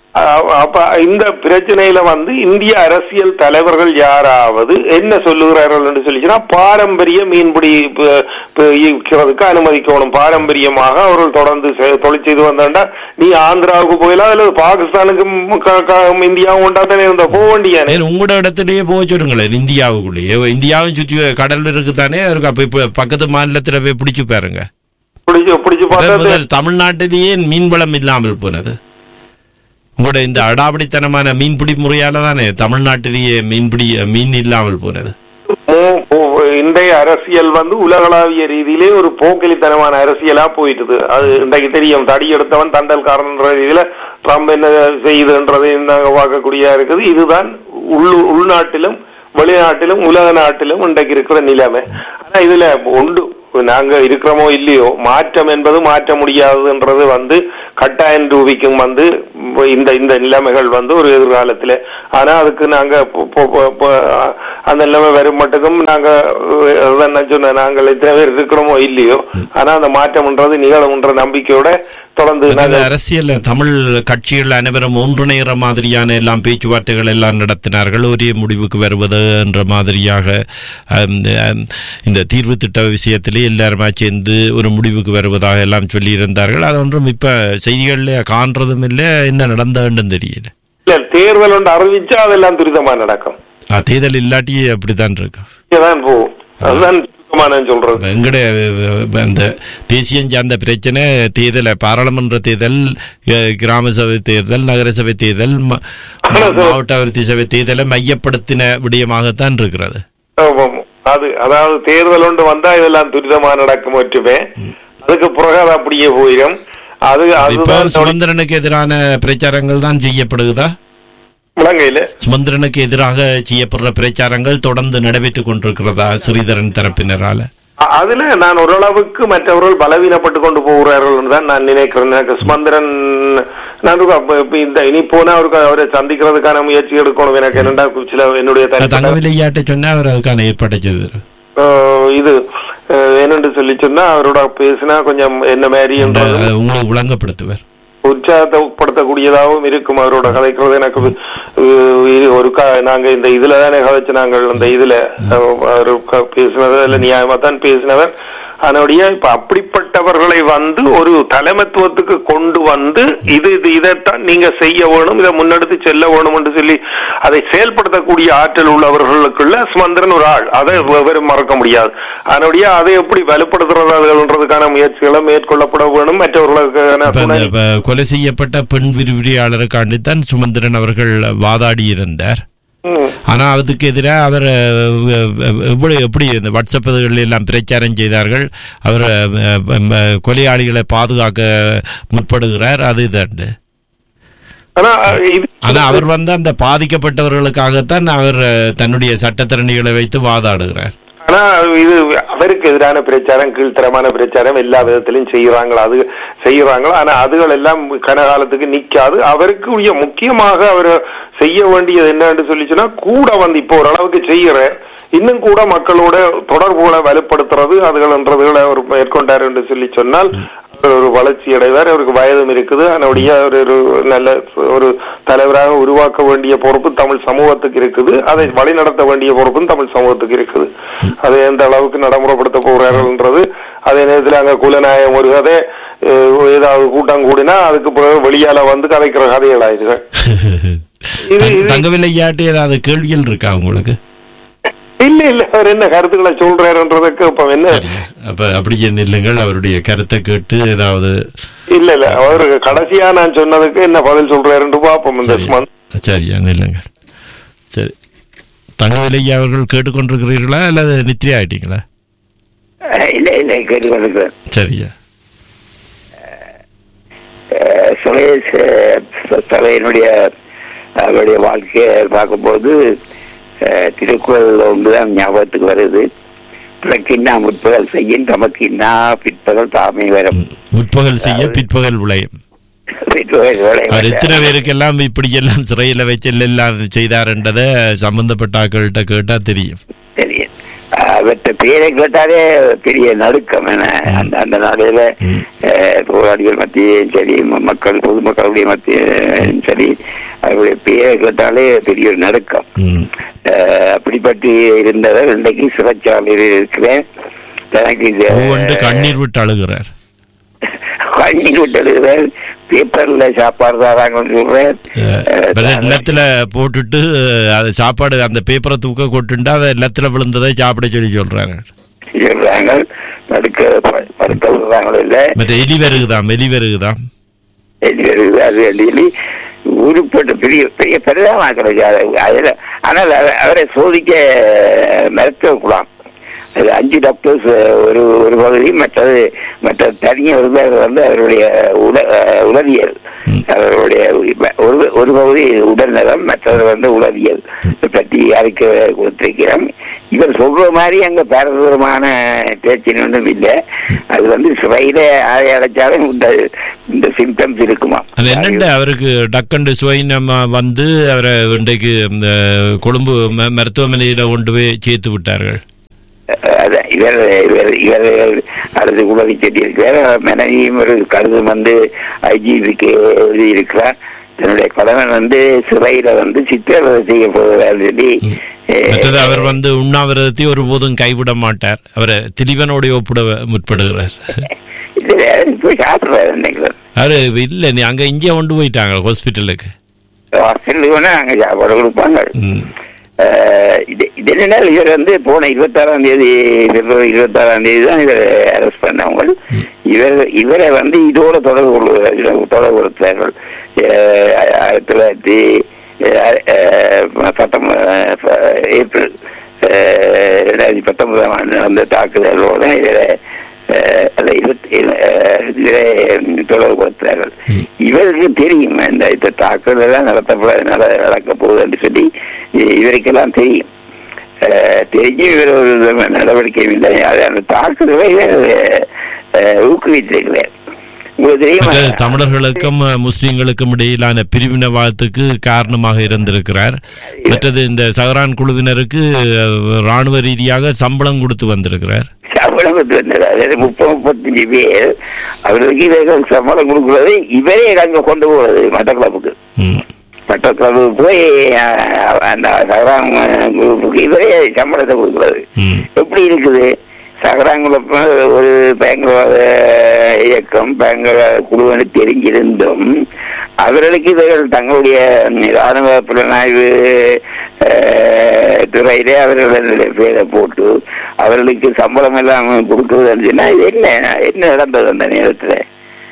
அஹ் அப்ப இந்த பிரச்சனையில வந்து இந்திய அரசியல் தலைவர்கள் யாராவது என்ன சொல்லுகிறார்கள் என்று சொல்லிச்சுன்னா பாரம்பரிய மீன்பிடி ப- ப- இருக்கிறதுக்கு அனுமதிக்கணும் பாரம்பரியமாக அவர்கள் தொடர்ந்து செ- தொழில் செய்து வந்தாண்டா நீ ஆந்திராவுக்கு போயிடலாம் அல்லது பாகிஸ்தானுக்கும் க- க- இந்தியாவும் உண்டாத்தானே இருந்த போக வேண்டியானே ஏன் உங்களோட இடத்துலயே போக சொல்லுங்களேன் இந்தியாவுக்குள்ளேயே இந்தியாவும் சுற்றி கடல் இருக்குதானே இருக்கு அப்ப இப்ப பக்கத்து மாநிலத்துல போய் பிடிச்சு பாருங்க பிடிச்சு பிடிச்சு முதல் பார்த்தா முதல் தமிழ்நாட்டிலேயே மீன்வளம் இல்லாமல் போனது உங்களோட இந்த அடாவடித்தனமான மீன்பிடி முறையால தானே தமிழ்நாட்டிலேயே மீன்பிடி மீன் இல்லாமல் போனது மோ- போ- இன்றைய அரசியல் வந்து உலகளாவிய ரீதியிலே ஒரு போக்கிலித்தனமான அரசியலா போயிட்டுது அது இன்றைக்கு தெரியும் தடி எடுத்தவன் தண்டல்காரன்ற ரீதியில ட்ரம்ப் என்ன செய்யுதுன்றதை நாங்க பார்க்கக்கூடிய இருக்குது இதுதான் உள் உள்நாட்டிலும் வெளிநாட்டிலும் உலக நாட்டிலும் இன்றைக்கு இருக்கிற நிலைமை ஆனா இதுல உண்டு நாங்க இருக்கிறோமோ இல்லையோ மாற்றம் என்பது மாற்ற முடியாதுன்றது வந்து கட்டாயம் ரூபிக்கும் வந்து இந்த இந்த நிலைமைகள் வந்து ஒரு எதிர்காலத்துல ஆனா அதுக்கு நாங்க பொ- பொ- பொ- பொ- அந்த நிலைமை வரும் மட்டுக்கும் நாங்க அஹ், அதான் நான் சொன்னேன் நாங்கள் எத்தனை பேர் இருக்கிறோமோ இல்லையோ ஆனா அந்த மாற்றம்ன்றது நிகழும்ன்ற நம்பிக்கையோட தொடர்ந்து இந்த நாங்க அரசியல் தமிழ் கட்சிகள் அனைவரும் ஒன்றிணைகிற மாதிரியான எல்லாம் பேச்சுவார்த்தைகள் எல்லாம் நடத்தினார்கள் ஒரே முடிவுக்கு வருவது என்ற மாதிரியாக அம், அம், இந்த தீர்வு திட்ட விஷயத்திலே எல்லாருமா சேர்ந்து ஒரு முடிவுக்கு வருவதாக எல்லாம் சொல்லியிருந்தார்கள் அது ஒன்றும் இப்ப செய்திகள்ல காண்றதும் இல்லை என்ன நடந்ததுன்னு தெரியல இல்ல தேர்தல் ஒன்று அறிவிச்சா அதெல்லாம் துரிதமா நடக்கும் ஆ, தேர்தல் இல்லாட்டி அப்படித்தான் இருக்கு இங்கதான் போகும் அதுதான் சுருக்கமா நான் சொல்றது எங்கட அந்த தேசியம் சார்ந்த பிரச்சனை தேர்தல் பாராளுமன்ற தேர்தல் அஹ், கிராம சபை தேர்தல் நகரசபை தேர்தல் ம- மாவட்ட அபிவிருத்தி சபை தேர்தலை மையப்படுத்தின விடயமாகத்தான் இருக்கிறது ஆமாம். அது அதாவது தேர்தல் ஒன்று வந்தா இதெல்லாம் துரிதமா நடக்கும் மட்டுமே அதுக்கு பிறகு அது அப்படியே போயிடும் அது இப்ப அதுதான் சுமந்திரனுக்கு எதிரான பிரச்சாரங்கள் தான் செய்யப்படுகிறதா முழங்கையில சுமந்திரனுக்கு எதிராக செய்யப்படுற பிரச்சாரங்கள் தொடர்ந்து நடைபெற்றுக் கொண்டிருக்கிறதா ஸ்ரீதரன் தரப்பினரால அ- அதுல நான் ஓரளவுக்கு மற்றவர்கள் பலவீனப்பட்டு கொண்டு போகிறார்கள் தான் நான் நினைக்கிறேன் எனக்கு சுமந்திரன் நான் ஒரு அப்ப- இப்ப இந்த இனி போனா அவருக்கு அவரை சந்திக்கிறதுக்கான முயற்சி எடுக்கணும் எனக்கு என்னடா சில என்னுடைய தனிப்பட்ட தங்கவில்லையாட்ட சொன்னா அவர் அதுக்கான ஏற்பாட்டை செய்தார் அஹ், இது அஹ், என்னன்னு சொல்லி சொன்னா அவரோட பேசினா கொஞ்சம் என்ன மாதிரி என்றது உங்களுக்கு விளங்கப்படுத்துவார் உற்சாகப்படுத்தக்கூடியதாகவும் இருக்கும் அவரோட கதைக்கிறது எனக்கு அஹ், இது ஒரு கா- நாங்க இந்த இதுல தானே கதைச்சு நாங்கள் அந்த இதுல அஹ், அவரு க- பேசினது இல்ல நியாயமா தான் பேசினவர் அதனுடைய இப்ப அப்படிப்பட்டவர்களை வந்து ஒரு தலைமைத்துவத்துக்கு கொண்டு வந்து இது இது இதைத்தான் நீங்க செய்ய வேணும் இதை முன்னெடுத்து செல்ல வேணும் என்று சொல்லி அதை செயல்படுத்தக்கூடிய ஆற்றல் உள்ளவர்களுக்குள்ள சுமந்திரன் ஒரு ஆள் அதை வெறும் மறக்க முடியாது அதனுடைய அதை எப்படி வலுப்படுத்துறதுன்றதுக்கான முயற்சிகளை மேற்கொள்ளப்பட வேணும் மற்றவர்களுக்கான இப்ப இந்த துணை இப்ப கொலை செய்யப்பட்ட பெண் விரிவிரியாளருக்காண்டித்தான் சுமந்திரன் அவர்கள் வாதாடி இருந்தார் ம். ஆனா அதுக்கு எதிராக அவர் அஹ், அஹ், எப்படி எப்படி இந்த வாட்ஸ்அப் இதுகளில் எல்லாம் பிரச்சாரம் செய்தார்கள் அவர் அஹ், அஹ், கொலையாளிகளை பாதுகாக்க முற்படுகிறார் அது இதாண்டு ஆனா இது ஆனா அவர் வந்து அந்த பாதிக்கப்பட்டவர்களுக்காகத்தான் அவர் அஹ், தன்னுடைய சட்டத்திறனிகளை வைத்து வாதாடுகிறார் ஆனா இது அவருக்கு எதிரான பிரச்சாரம் கீழ்த்தரமான பிரச்சாரம் எல்லா விதத்திலும் செய்யறாங்களா அது செய்யறாங்களா ஆனா அதுகள் எல்லாம் கனகாலத்துக்கு நிக்காது அவருக்கு உரிய முக்கியமாக அவர் செய்ய வேண்டியது என்னன்னு சொல்லிச்சுன்னா கூட வந்து இப்போ ஓரளவுக்கு செய்யற இன்னும் கூட மக்களோட தொடர்புகளை வலுப்படுத்துறது அதுகள்ன்றதுகளை அவர் மேற்கொண்டார் என்று சொல்லி சொன்னால் அவர் ஒரு வளர்ச்சி அடைவார் அவருக்கு வயதும் இருக்குது அதனுடைய ஒரு ஒரு நல்ல ஒரு தலைவராக உருவாக்க வேண்டிய பொறுப்பு தமிழ் சமூகத்துக்கு இருக்குது அதை வழிநடத்த வேண்டிய பொறுப்பும் தமிழ் சமூகத்துக்கு இருக்குது அதை எந்த அளவுக்கு நடைமுறைப்படுத்த போகிறார்கள்ன்றது அதே நேரத்தில் அங்க குலநாயகம் ஒரு கதை அஹ், ஏதாவது கூட்டம் கூடினா அதுக்கு பிறகு வெளியால வந்து கதைக்கிற கதைகளா இதுகள் இது இது தங்கவில்லையாட்டி ஏதாவது கேள்விகள் இருக்கா உங்களுக்கு இல்ல இல்ல அவர் என்ன கருத்துக்களை சொல்றாருன்றதுக்கு இப்ப என்ன அப்ப அப்படியே நில்லுங்கள் அவருடைய கருத்தை கேட்டு ஏதாவது இல்ல இல்ல அவருக்கு கடைசியா நான் சொன்னதுக்கு என்ன பதில் சொல்றாருன்னு பாப்போம் இந்த சரி. சுமந்த் சரியா நில்லுங்கள் சரி தங்கவில்லையா அவர்கள் கேட்டுக்கொண்டிருக்கிறீர்களா அல்லது நித்திரை ஆயிட்டீங்களா இல்லை இல்லை கேட்டுக்கொண்டிருக்கிறேன் சரியா அஹ் சுரேஷ் அஹ், தலைவனுடைய அவருடைய வாழ்க்கையை பார்க்கும்போது அஹ், திருக்குறள் ஒன்றுதான் ஞாபகத்துக்கு வருது பிறக்கின்னா முற்பகல் செய்யும் தமக்கின்னா பிற்பகல் தாமே வரும் முற்பகல் செய்ய பிற்பகல் விளையும் பிற்பகல் வேலை அவர் எத்தனை பேருக்கெல்லாம் இப்படி எல்லாம் சிறையில வச்சு எல்லாம் செய்தார்ன்றதை சம்பந்தப்பட்ட ஆட்கள்கிட்ட கேட்டா தெரியும் தெரியும் அவற்ற பேரை கேட்டாலே பெரிய நடுக்கம் என்ன அந்த அந்த நாளையில ம். அஹ், போராளிகள் மத்தியும் சரி ம- மக்கள் பொதுமக்களுடைய மத்தியும் சரி அவருடைய பேரை கேட்டாலே பெரிய ஒரு நடுக்கம் ம். அஹ், அப்படிப்பட்டு இருந்தவர் இன்றைக்கு சிறைச்சாலையில் இருக்கிறேன் தனக்கு இந்த ஒவ்வொன்று கண்ணீர் விட்டு அழுகிறார் கண்ணீர் விட்டு எழுதுறேன் பேப்பர்ல சாப்பாடு தராங்கன்னு சொல்றேன் அஹ், அஹ், பிறகு நிலத்துல போட்டுட்டு அஹ், அது சாப்பாடு அந்த பேப்பரை தூக்க கொட்டுண்டா அதை நிலத்துல விழுந்ததை சாப்பிட சொல்லி சொல்றாங்க சொல்றாங்க படுக்க ப- படுக்க விடுறாங்களோ இல்ல மற்ற எலி வருகுதாம் எலி வருகுதாம் எழுதி அது எழுதி உருப்பட்டு பெரிய பெரிய பரிதாபமாக்கிறது அதுல ஆனால் அவ- அவரை சோதிக்க மருத்துவ குழாம் அது அஞ்சு டாக்டர்ஸ் ஒரு ஒரு பகுதி மற்றது மற்ற தனியாக இருந்தார் வந்து அவருடைய உட அஹ், உளவியல் ம். அவருடைய ஒரு ஒரு பகுதி உடல்நலம் மற்றது வந்து உளவியல் இதை பற்றி அறிக்கை கொடுத்திருக்கிறோம் இவர் சொல்ற மாதிரி அங்க பாரதூரமான பேச்சின் ஒன்றும் இல்லை அது வந்து சிறையில ஆய அடைச்சாலும் இந்த இந்த சிம்டம்ஸ் இருக்குமா அது என்னண்ட அவருக்கு டக்கண்டு சுவைனம் வந்து அவரை இன்றைக்கு இந்த கொழும்பு ம- மருத்துவமனையில கொண்டு போய் சேர்த்து விட்டார்கள் அதான் இவர் இவர் இவர் அல்லது உதவி செடி இருக்கிறார் மனைவியும் ஒரு கடிதம் வந்து ஐஜிபிக்கு எழுதி இருக்கிறார் தன்னுடைய கணவன் வந்து சிறையில வந்து சித்திரவதை செய்ய போவதால் சொல்லி மற்றது அவர் வந்து உண்ணாவிரதத்தை ஒருபோதும் கைவிட மாட்டார் அவரை திலீவனோட ஒப்பிட முற்படுகிறார் இதுல போய் சாப்பிடுறாரு நினைக்கிறேன் அவரு இல்ல நீ அங்க இங்கே கொண்டு போயிட்டாங்க ஹாஸ்பிட்டலுக்கு ஹாஸ்டலுக்கு வேணா அங்க சாப்பாடு கொடுப்பாங்க ம். அஹ் இது இது என்னன்னா இவர் வந்து போன இருபத்தாறாம் தேதி பிப்ரவரி இருபத்தாறாம் தேதி தான் இவர் அரெஸ்ட் பண்ணவங்க இவர் இவரை வந்து இதோட தொடர்பு கொள்வது தொடர்பு கொடுத்தார்கள் அஹ் ஆயிரத்தி தொள்ளாயிரத்தி அஹ் அஹ் பத்தொன்பது ஏப்ரல் அஹ் ரெண்டாயிரத்தி பத்தொன்பதாம் ஆண்டு நடந்த தாக்குதலோட இவரை அஹ் அல்ல இருபத்தி அஹ் இவரை தொடர்பு கொடுத்தார்கள் இவருக்கு தெரியும் இந்த இந்த தாக்குதல் எல்லாம் நடத்தப்பட நட- நடக்க போகுது என்று சொல்லி இ- இவருக்கெல்லாம் தெரியும் அஹ் தெரிஞ்சு இவர் ஒரு விதமான நடவடிக்கையும் இல்லை அது அந்த தாக்குதலை இவர் அஹ், ஊக்குவித்திருக்கிறார் உங்களுக்கு தெரியுமா மற்ற தமிழர்களுக்கும் அஹ், முஸ்லிம்களுக்கும் இடையிலான பிரிவினவாதத்துக்கு காரணமாக இருந்திருக்கிறார் மற்றது இந்த சஹரான் குழுவினருக்கு அஹ், ராணுவ ரீதியாக சம்பளம் கொடுத்து வந்திருக்கிறார் சம்பளம் கொடுத்து வந்தார் அதாவது முப்பது முப்பத்தஞ்சு பேர் அவர்களுக்கு இவர்கள் சம்பளம் கொடுக்கிறது இவரே அங்க கொண்டு போகிறது மட்டக்களப்புக்கு ம். மட்டக்களப்பு போய் அஹ், அந்த சகராம் குரூப்புக்கு இவரே சம்பளத்தை கொடுக்கிறது ம். எப்படி இருக்குது சகராங்குளம் ஒரு பயங்கரவாத இயக்கம் பயங்கரவாத குழுவென தெரிஞ்சிருந்தும் அவர்களுக்கு இவர்கள் தங்களுடைய ராணுவ புலனாய்வு அஹ், துறையிலே அவர்களுடைய பேரை போட்டு அவர்களுக்கு சம்பளம் எல்லாம் கொடுக்குறது சொன்னா இது என்ன என்ன நடந்தது அந்த நேரத்தில்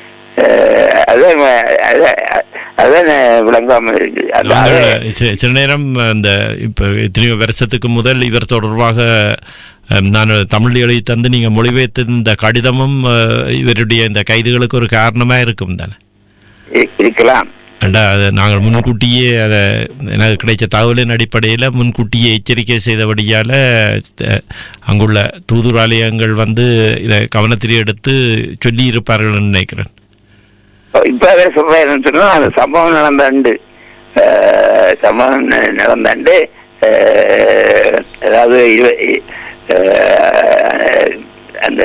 அதான் அதான் அதான் விளங்காமல் இருக்கு அந்த- நாங்கள் சி- சில நேரம் அந்த இப்ப எத்தனையோ வருஷத்துக்கு முதல் இவர் தொடர்பாக அஹ், நான் தமிழ் எழுதி தந்து நீங்க மொழிபெயர்த்த இந்த கடிதமும் அஹ், இவருடைய இந்த கைதுகளுக்கு ஒரு காரணமா இருக்கும் தானே இரு- இருக்கலாம் அண்டா அது நாங்கள் முன்கூட்டியே அதை எனக்கு கிடைச்ச தகவலின் அடிப்படையில் முன்கூட்டியே எச்சரிக்கை செய்தபடியால் அஹ், அங்குள்ள தூதுர் ஆலயங்கள் வந்து இதை கவனத்தில் எடுத்து சொல்லி இருப்பார்கள் நினைக்கிறேன் இப்ப அவர் சொல்றேன் சொன்னா அந்த சம்பவம் நடந்தாண்டு அஹ், சம்பவம் ந- நடந்தாண்டு அஹ், அதாவது இவ- அஹ், அந்த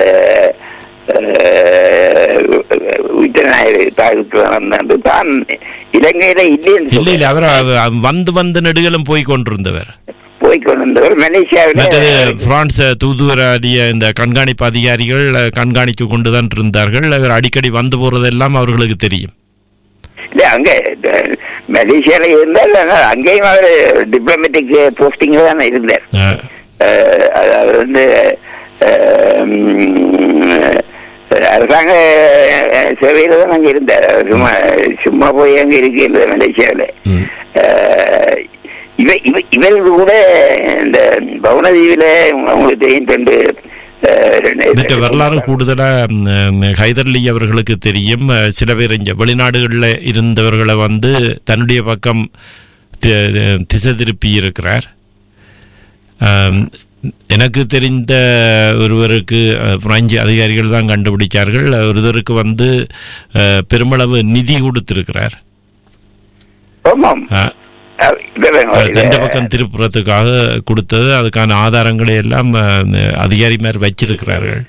உயிர்நாயகர் தாக்குதல் நடந்தாண்டு தான் இலங்கையில இல்லைன்னு இல்லை இல்லை சொல்றாரு. அவர் அவ- வந்து வந்து நெடுகளும் போய் கொண்டிருந்தவர் போய் கொண்டிருந்தவர் மற்றது மலேசியாவில் பிரான்ஸ் தூதுவராடிய இந்த கண்காணிப்பு அதிகாரிகள் அஹ், கண்காணித்து கொண்டுதான் இருந்தார்கள் அவர் அடிக்கடி வந்து போறதெல்லாம் அவர்களுக்கு தெரியும் இல்ல அங்க இந்த மலேசியால இருந்தால் ஆனால் அங்கேயும் அவர் டிப்ளமேட்டிக் போஸ்டிங் தான் இருந்தார் அஹ், அஹ் அதாவது வந்து அஹ், உம், அரசாங்க அஹ், சேவையில தான் அங்க இருந்தார் அவர் சும்மா சும்மா போய் அங்க இருக்கின்ற மலேசியாவில் ம். இவ இவ இவருக்கு கூட இந்த பவனதீவில அவங்களுக்கு தெரியும் ரெண்டு அஹ், ரெண்டு- மற்ற வரலாறு கூடுதலா ம், ஹைதர் அலி அவர்களுக்கு தெரியும் அஹ், சில பேர் இங்க வெளிநாடுகளில் இருந்தவர்களை வந்து தன்னுடைய பக்கம் தி- திசை திருப்பி இருக்கிறார் ஆம், எனக்கு தெரிந்த ஒருவருக்கு அஹ், பிரெஞ்சு அதிகாரிகள் தான் கண்டுபிடிச்சார்கள் ஒருவருக்கு வந்து அஹ், பெருமளவு நிதி கொடுத்திருக்கிறார் ஆமாம் அஹ், அஹ் இதெல்லாம் அது தண்ட பக்கம் திருப்புறத்துக்காக கொடுத்தது அதுக்கான ஆதாரங்களை எல்லாம் அஹ், அதிகாரிமார் வச்சிருக்கிறார்கள்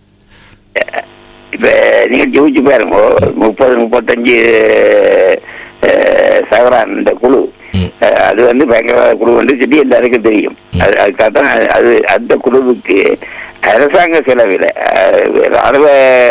இப்ப நீங்க ஜோதிச்சு பாருங்க முப்பது முப்பத்தஞ்சு அஹ், சகரான் இந்த குழு ம். அஹ், அது வந்து பயங்கரவாத குழு வந்து சொல்லி எல்லாருக்கும் தெரியும் அது அதுக்காக தான் அது அந்த குழுவுக்கு அரசாங்க செலவில் அஹ், ராணுவ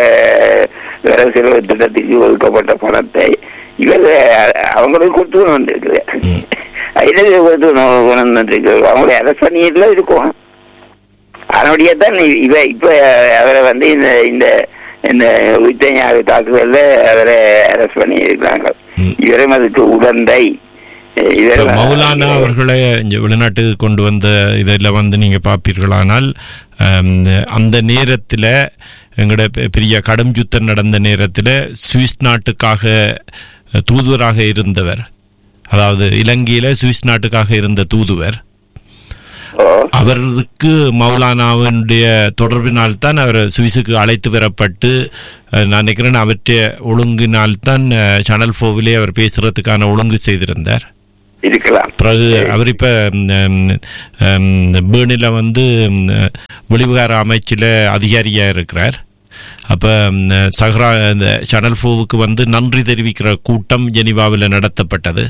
வரவு செலவு திட்டத்துக்கு ஒதுக்கப்பட்ட பணத்தை இவர் அஹ், அவங்களுக்கு கொடுத்து வந்திருக்குது ம். என்னது கொடுத்து கொண்டு வந்திருக்கு அவங்களுடைய அரசணியில் இருக்கும் அதனுடைய தான் இவ இப்ப அவரை வந்து இந்த இந்த இந்த உயிர்த்தஞான தாக்குதல்ல அவரை அரெஸ்ட் பண்ணி இருக்காங்க ம். இவரும் அதுக்கு உடந்தை இவர் இப்ப மௌலானா அவர்களை இங்க வெளிநாட்டுக்கு கொண்டு வந்த இதில் வந்து நீங்க பார்ப்பீர்களானால் ஆம், அந்த நேரத்தில் எங்களோட பெ- பெரிய கடும் யுத்தம் நடந்த நேரத்தில் சுவிஸ் நாட்டுக்காக அஹ், தூதுவராக இருந்தவர் அதாவது இலங்கையில சுவிஸ் நாட்டுக்காக இருந்த தூதுவர் ஓ, அவருக்கு மௌலானாவினுடைய தொடர்பினால் தான் அவர் சுவிஸுக்கு அழைத்து வரப்பட்டு அஹ், நான் நினைக்கிறேன் அவற்றை ஒழுங்கினால் தான் அஹ், சேனல் ஃபோவிலே அவர் பேசுறதுக்கான ஒழுங்கு செய்திருந்தார் இருக்கலாம் பிறகு அவர் இப்போ பேர்னில் வந்து ம், வெளிவிகார அமைச்சில் அதிகாரியாக இருக்கிறார் அப்போ சஹ்ரா இந்த சேனல் ஃபோவுக்கு வந்து நன்றி தெரிவிக்கிற கூட்டம் ஜெனிவாவில் நடத்தப்பட்டது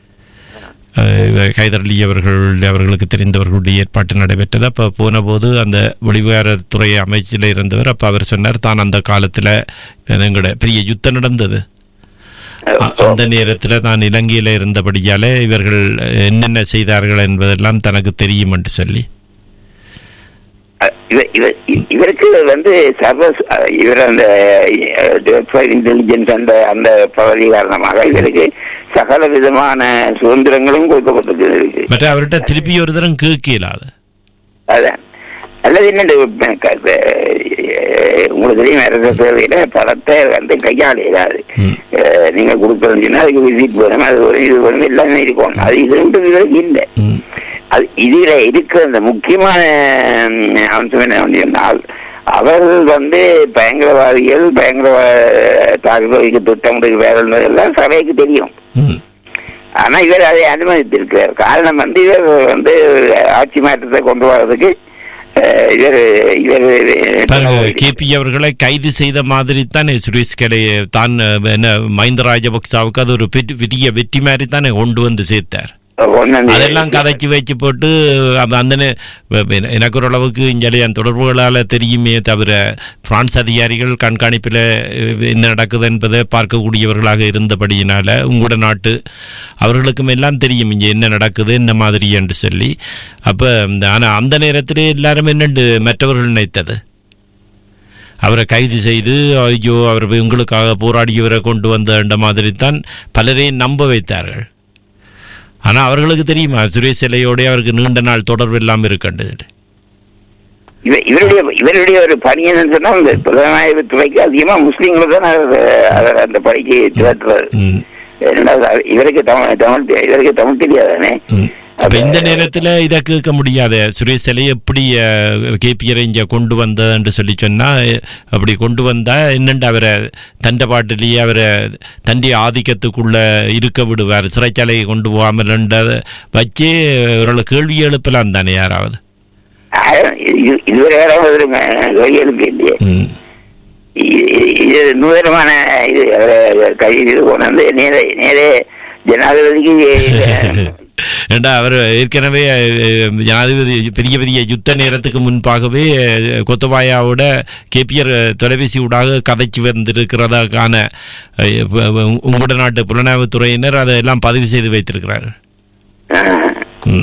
அஹ், இவர் ஹைதர் அலி அவர்கள் அவர்களுக்கு தெரிந்தவர்களுடைய ஏற்பாட்டு நடைபெற்றது அப்போ போன போது அந்த வெளிவிகாரத்துறை அமைச்சில் இருந்தவர் அப்போ அவர் சொன்னார் தான் அந்த காலத்தில் எங்களோட பெரிய யுத்தம் நடந்தது அ- அந்த நேரத்தில் தான் இலங்கையில் இருந்தபடியால இவர்கள் என்னென்ன செய்தார்கள் என்பதெல்லாம் தனக்கு தெரியும் என்று சொல்லி அஹ் இவர் இவர் இவருக்கு வந்து சர்வ அஹ் இவர் அந்த இன்டெலிஜென்ஸ் அந்த அந்த பகுதி காரணமாக இவருக்கு சகல விதமான சுதந்திரங்களும் கொடுக்கப்பட்டிருக்கு மற்ற அவர்கிட்ட திருப்பி ஒரு தரம் கேட்க இயலாது அதான் அல்லது என்னண்டு எனக்கு அது, அஹ், உங்களுக்கு தெரியும் அரச சேவையில பணத்தை வந்து கையாள இயலாது ம். அஹ், நீங்க கொடுக்கறதுன்னா அதுக்கு விசிட் வேணும் அது வரும் இது வரும் எல்லாமே இருக்கும் அது இது இல்லை ம். அது இதுல இருக்கிற அந்த முக்கியமான ம், அம்சம் என்ன சொன்னால் அவர்கள் வந்து பயங்கரவாதிகள் பயங்கரவாத தாக்குதலுக்கு திட்டமிடுகிறார்கள் எல்லாம் சபைக்கு தெரியும் ம். ஆனா இவர் அதை அனுமதித்திருக்கிறார் காரணம் வந்து இவர் வந்து ஆட்சி மாற்றத்தை கொண்டு வர்றதுக்கு அஹ், இவர் இவர் கேபி அவர்களை கைது செய்த மாதிரி தானே சுரேஷ் கடை தான் அஹ், என்ன மஹிந்த ராஜபக்சாவுக்கு அது ஒரு பெரிய- பெரிய வெற்றி மாதிரி தானே கொண்டு வந்து சேர்த்தார் கொண்டு வந்து- அதெல்லாம் கதைச்சு வச்சு போட்டு அப்ப அந்த நே- வ- வ- எனக்கு ஓரளவுக்கு இங்கே என் தொடர்புகளால் தெரியுமே தவிர பிரான்ஸ் அதிகாரிகள் கண்காணிப்பில் என்ன நடக்குது என்பதை பார்க்கக்கூடியவர்களாக இருந்தபடியினால உங்களோட நாட்டு அவர்களுக்கும் எல்லாம் தெரியும் இங்கே என்ன நடக்குது என்ன மாதிரி என்று சொல்லி அப்போ ஆனால் அந்த நேரத்திலே எல்லாரும் என்னண்டு மற்றவர்கள் நினைத்தது அவரை கைது செய்து ஐயோ அவர் உங்களுக்காக போராடியவரை கொண்டு வந்த மாதிரி தான் பலரையும் நம்ப வைத்தார்கள் ஆனா அவர்களுக்கு தெரியுமா சுரேஷ் சிலையோட அவருக்கு நீண்ட நாள் தொடர்பு இல்லாம இருக்கண்டது இவ- இவருடைய இவருடைய ஒரு பணி என்னன்னு சொன்னா இந்த புலனாய்வு துறைக்கு அதிகமா முஸ்லீம்கள் தான் அவர் அவர் அந்த பணிக்கு திரட்டுறாரு ம், ரெண்டாவது அவர் இவருக்கு தமிழ் தமிழ் தெ- இவருக்கு தமிழ் தெரியாதானே ம். அப்ப இந்த நேரத்துல இதை கேட்க முடியாத சுரேஷ் சிலை எப்படி கேபிஆரை இங்க கொண்டு வந்ததுன்னு சொல்லி சொன்னா அஹ், அப்படி கொண்டு வந்தா என்னண்டு அவரை தண்ட பாட்டிலேயே அவரை தண்டி ஆதிக்கத்துக்குள்ள இருக்க விடுவார் சிறைச்சாலையை கொண்டு போகாமல் வச்சு ஒரு கேள்வி எழுப்பலாம் தானே யாராவது ஆயிரம் இது- இதுவரை யாராவது கையெழுப்பு இல்லையே ம் இ- இ- இது நூதனமான இது அவரை கையில் இது கொண்டு வந்து நேரே நேரே ஜனாதிபதிக்கு ஏண்டா அவர் ஏற்கனவே அஹ், ஜனாதிபதி பெரிய பெரிய யுத்த நேரத்துக்கு முன்பாகவே அஹ், கொத்தபாயாவோட கேபிஆர் தொலைபேசி ஊடாக கதைச்சு வந்திருக்கிறதாக்கான அஹ், இப்ப, உ- உங்களோட நாட்டு புலனாய்வுத் துறையினர் அதெல்லாம் பதிவு செய்து வைத்திருக்கிறார் ஆஹ், ம்.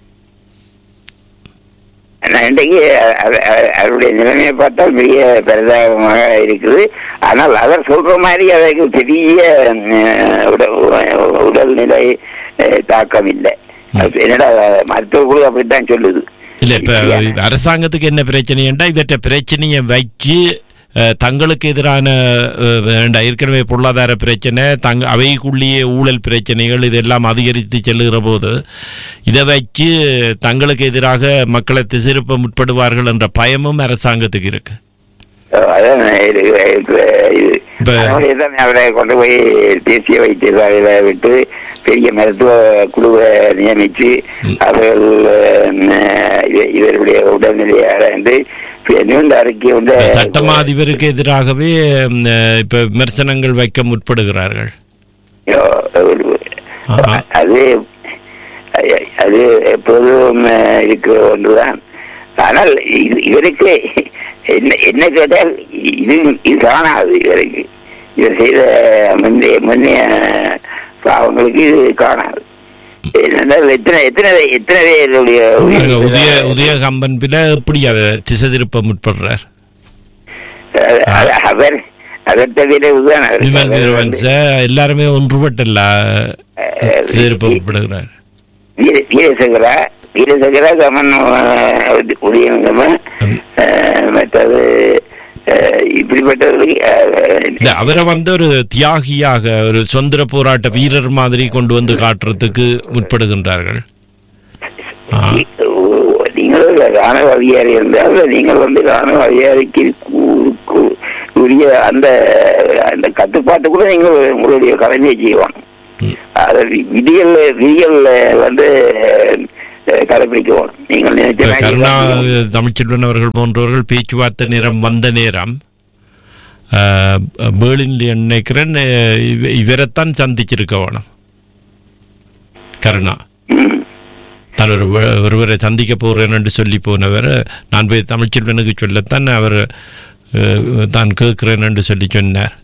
நான் இன்றைக்கு அ- அ- அ- அவருடைய நிலைமையை பார்த்தால் பெரிய பரிதாபமாக இருக்குது ஆனால் அவர் சொல்ற மாதிரி அதற்கு பெரிய அஹ், உட- உ- உடல்நிலை அஹ், தாக்கம் இல்லை அது என்னடா மருத்துவ குழு அப்படித்தான் சொல்லுது இல்ல இப்ப அரசாங்கத்துக்கு என்ன பிரச்சனைண்டா இவற்றை பிரச்சனையை வச்சு அஹ், தங்களுக்கு எதிரான அஹ், வேண்டாம் ஏற்கனவே பொருளாதார பிரச்சனை தங்க அவைக்குள்ளேயே ஊழல் பிரச்சனைகள் இதெல்லாம் அதிகரித்து செல்லுகிற போது இதை வச்சு தங்களுக்கு எதிராக மக்களை திசிருப்ப முற்படுவார்கள் என்ற பயமும் அரசாங்கத்துக்கு இருக்கு அதான் இது இது இப்ப- அதனாலே தான் அவரை கொண்டு போய் தேசிய வைத்தியசாலையில விட்டு பெரிய மருத்துவ குழுவை நியமிச்சு அவர்கள் அஹ், இவ- இவருடைய உடல்நிலையை ஆராய்ந்து பி- நீண்ட அறிக்கை வந்து சட்டமா அதிபருக்கு எதிராகவே ம், அஹ், இப்ப விமர்சனங்கள் வைக்க முற்படுகிறார்கள் ஒரு- ஆஹா. அது அது- அது எப்போதும் அஹ், இருக்கிற ஒன்றுதான் ஆனால் இது- இவருக்கு என்ன என்ன கேட்டால் இது இது காணாது இவருக்கு இவர் செய்த முந்தைய முன்னைய பாவங்களுக்கு இது காணாது என்னென்றால் எத்தனை எத்தனை எத்தனை பேருடைய பாருங்க, உதய உதய கம்பன்பில எப்படி அதை திசை திருப்ப முற்படுறார் அ- அ- அவர் அதை தவிர இதுதான் அவர். விமல் அவர் நிறுவன்ஸ வந்து, எல்லாருமே ஒன்றுபட்டல்ல அஹ், திசை திருப்ப முற்படுகிறார் வீர- வீரசேகரா வீரசேகரா கமன் உதயங்கம மற்றது அஹ், இப்படிப்பட்டவர்களுக்கு அஹ், இல்ல அவரை வந்து ஒரு தியாகியாக ஒரு சுதந்திர போராட்ட வீரர் மாதிரி கொண்டு வந்து காட்டுறதுக்கு முற்படுகின்றார்கள் ஆ. நீங்கள் ஒரு ராணுவ அதிகாரி இருந்தால் நீங்கள் வந்து ராணுவ அதிகாரிக்கு கு- கு- உரிய அந்த அந்த கட்டுப்பாட்டு கூட நீங்கள் உங்களுடைய கடமையை செய்வாங்க ம். அதை வி- விதிகள் விதிகள் வந்து அஹ், கடைபிடிக்கணும் நீங்கள் இப்ப நினைச்ச கருணா தமிழ்ச்செல்வன் அவர்கள் போன்றவர்கள் பேச்சுவார்த்தை நேரம் வந்த நேரம் ஆஹ், பேர்லின்ல நினைக்கிறேன் அஹ், இவ- இவரைத்தான் சந்திச்சிருக்க வேணும் கருணா ம். தான் ஒரு வ- ஒருவரை சந்திக்க போறேன் என்று சொல்லி போனவர் நான் போய் தமிழ்ச்செல்வனுக்கு சொல்லத்தான் அவர் அஹ், தான் கேட்கிறேன் என்று சொல்லி சொன்னார்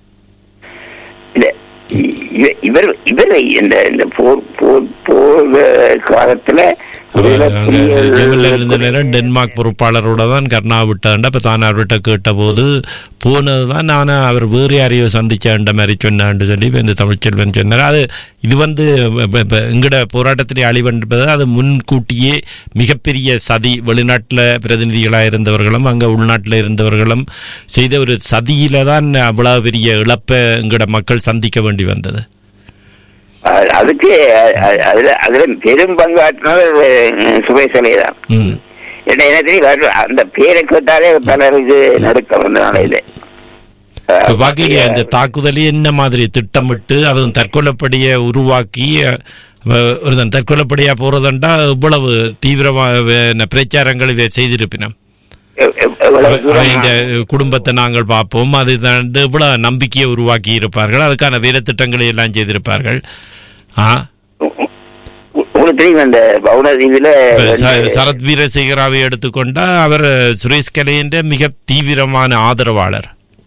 இல்ல, இ- இவ- இவர் இவர் இந்த இந்த போர் போர் போர் காலத்துல அவர் அங்க ஜெர்மன்ல இருந்த நேரம் டென்மார்க் பொறுப்பாளரோட தான் கர்ணா விட்டாண்ட அப்ப தான் அவர்கிட்ட கேட்டபோது போனது தான் நான் அவர் வேறு யாரையோ சந்திச்சேன்ற மாதிரி சொன்னான்னு சொல்லி இப்ப இந்த தமிழ்ச்செல்வன் சொன்னார் அது இது வந்து இப்ப- இப்ப எங்கட போராட்டத்திலே அழிவென்பது அது முன்கூட்டியே மிகப்பெரிய சதி வெளிநாட்டில் பிரதிநிதிகளாக இருந்தவர்களும் அங்கே உள்நாட்டில் இருந்தவர்களும் செய்த ஒரு சதியில தான் அவ்வளவு பெரிய இழப்பை எங்கட மக்கள் சந்திக்க வேண்டி வந்தது அ- அதுக்கு அ- அ- அதுல அதுல பெரும் பங்காற்றினவர் அஹ், சுரேஷ் அலை தான் ம் என்ன என்ன தெரியும் அந்த பேரை கேட்டாலே பலருக்கு நடுக்கம் வந்த நாளையில இப்ப பாக்கீங்க இந்த தாக்குதலே என்ன மாதிரி திட்டமிட்டு அதுவும் தற்கொலைப்படியை உருவாக்கி அஹ், ஒருத்தன் தற்கொலைப்படியா போறதுண்டா இவ்வளவு தீவிரமா வே- பிரச்சாரங்கள் இதை செய்திருப்பினோம் எவ்- எவ்- எவ்வளவு தூரம் இந்த குடும்பத்தை நாங்கள் பார்ப்போம் அது தாண்டு இவ்வளவு நம்பிக்கையை உருவாக்கி இருப்பார்கள் அதுக்கான வேலை திட்டங்களை எல்லாம் செய்திருப்பார்கள் ஆ உ- உ- உங்களுக்கு தெரியும் அந்த பவுனதீவில இப்ப ச- சரத் வீரசேகராவை எடுத்துக்கொண்டா அவர் சுரேஷ் கலையின் மிக தீவிரமான ஆதரவாளர்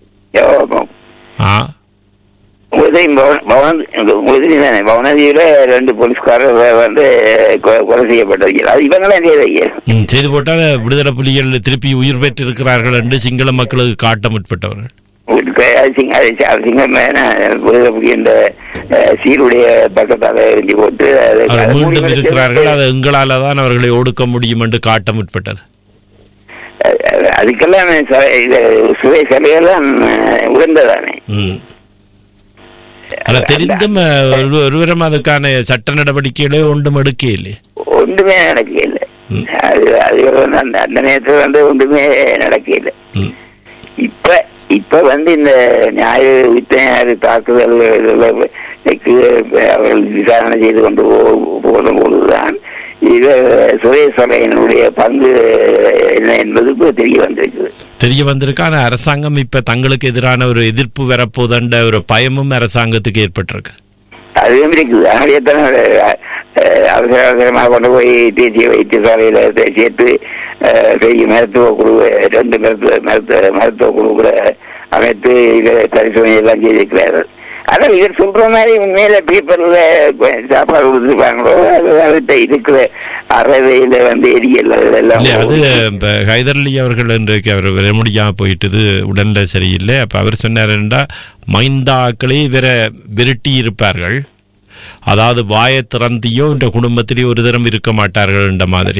ஆ உங்களுக்கு தெரியும் பவன- பவன- உங்களுக்கு தெரியும் தானே பவுனதீவில ரெண்டு போலீஸ்காரர் வந்து கொ- கொலை செய்யப்பட்டிருக்கிறார் அது இவங்களாம் செய்யறீங்க ம், செய்து போட்டால் விடுதலை புலிகள் திருப்பி உயிர் பெற்றிருக்கிறார்கள் என்று சிங்கள மக்களுக்கு காட்ட முற்பட்டவர்கள் சிங்கம் இந்த சீருடைய பக்கத்தால எரிஞ்சு போட்டு அது- அவர் அது மீண்டும் மூடி இருக்கிறார்கள் வச்சு- அது எங்களால தான் அவர்களை ஒடுக்க முடியும் என்று காட்ட முற்பட்டது அது- அதுக்கெல்லாம் ச- இது சுரேஷ் அலையெல்லாம் உயர்ந்ததானே ம். ஆனா தெரிந்தும் அஹ், ஒரு- ஒருவரும் அதுக்கான சட்ட நடவடிக்கைகளே ஒன்றும் எடுக்க இல்லை ஒன்றுமே நடக்கல ம். அது அது வந்து அந்த அந்த நேரத்துல வந்து ஒன்றுமே நடக்கல ம். இப்ப இப்ப வந்து இந்த நியாய வித்தையாறு தாக்குதல் இதுகளுக்கு அவர்கள் விசாரணை செய்து கொண்டு போ- போன பொழுதுதான் இது சுரேஷ் அலையனுடைய பங்கு என்ன என்பது இப்ப தெரிய வந்திருக்குது தெரிய வந்திருக்கான அரசாங்கம் இப்ப தங்களுக்கு எதிரான ஒரு எதிர்ப்பு வரப்போதண்ட ஒரு பயமும் அரசாங்கத்துக்கு ஏற்பட்டிருக்கு அதுவும் இருக்குது அதனாலே தான் அஹ், அவசர அவசரமாக கொண்டு போய் தேசிய வைத்தியசாலையில சே- சேர்த்து அஹ், பெரிய மருத்துவ குழு ரெண்டு மருத்துவ மருத்துவ மருத்துவ குழுக்களை அமைத்து இதை பரிசோதனை எல்லாம் செய்திருக்கிறார்கள் ஆனால் இவர் சொல்ற மாதிரி உண்மையில பேப்பர்ல சாப்பாடு கொடுத்துருப்பாங்களோ அது அவர்கிட்ட இருக்கிற அறவையில வந்து எரியல் அதெல்லாம் இல்லையா அது இப்ப ஹைதர் அலி அவர்கள் இன்றைக்கு அவர் வர முடியாம போயிட்டது உடல்ல சரியில்லை அப்ப அவர் சொன்னாருண்டா மைந்தாக்களே இவரை விரட்டி இருப்பார்கள் அதாவது வாயை திறந்தியோ இந்த குடும்பத்திலேயே ஒரு தரம் இருக்க மாட்டார்கள் என்ற மாதிரி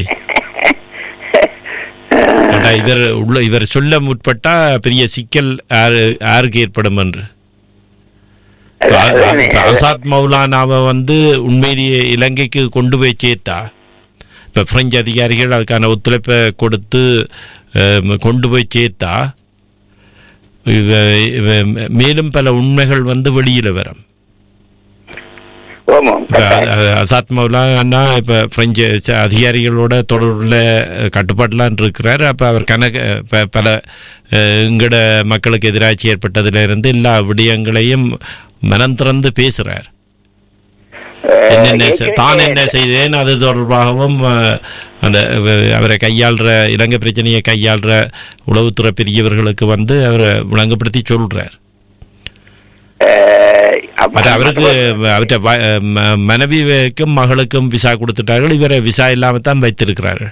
ஏண்டா இவர் உள்ள இவர் சொல்ல முற்பட்டா பெரிய சிக்கல் யாரு யாருக்கு ஏற்படும் என்று இப்ப அ- அதானே. இப்ப ஆசாத் மௌலானாவை வந்து உண்மையிலேயே இலங்கைக்கு கொண்டு போய் சேர்த்தா இப்போ பிரெஞ்சு அதிகாரிகள் அதுக்கான ஒத்துழைப்பை கொடுத்து அஹ், கொண்டு போய் சேர்த்தா இவ- இவ- மேலும் பல உண்மைகள் வந்து வெளியில வரும் ஓமம் இப்ப அ- அ- அசாத் மௌலா அண்ணா இப்ப பிரெஞ்சு ச- அதிகாரிகளோட தொடர்புல கட்டுப்பாட்டுலாம் இருக்கிறார் அப்ப அவர் கணக்கு ப- பல அஹ், எங்கட மக்களுக்கு எதிராட்சி ஏற்பட்டதுல இருந்து எல்லா விடயங்களையும் மனம் திறந்து பேசுறார் என்னென்ன செ- தான் என்ன செய்தேன் அது தொடர்பாகவும் அஹ், அந்த அஹ், அவரை கையாள்ற இலங்கை பிரச்சனையை கையாள்ற உளவுத்துறை பெரியவர்களுக்கு வந்து அவரை விளங்கப்படுத்தி சொல்றார் மற்ற அவருக்கு அவர்கிட்ட வ- ம- மனைவிக்கும் மகளுக்கும் விசா கொடுத்துட்டார்கள் இவரை விசா இல்லாம தான் வைத்திருக்கிறார்கள்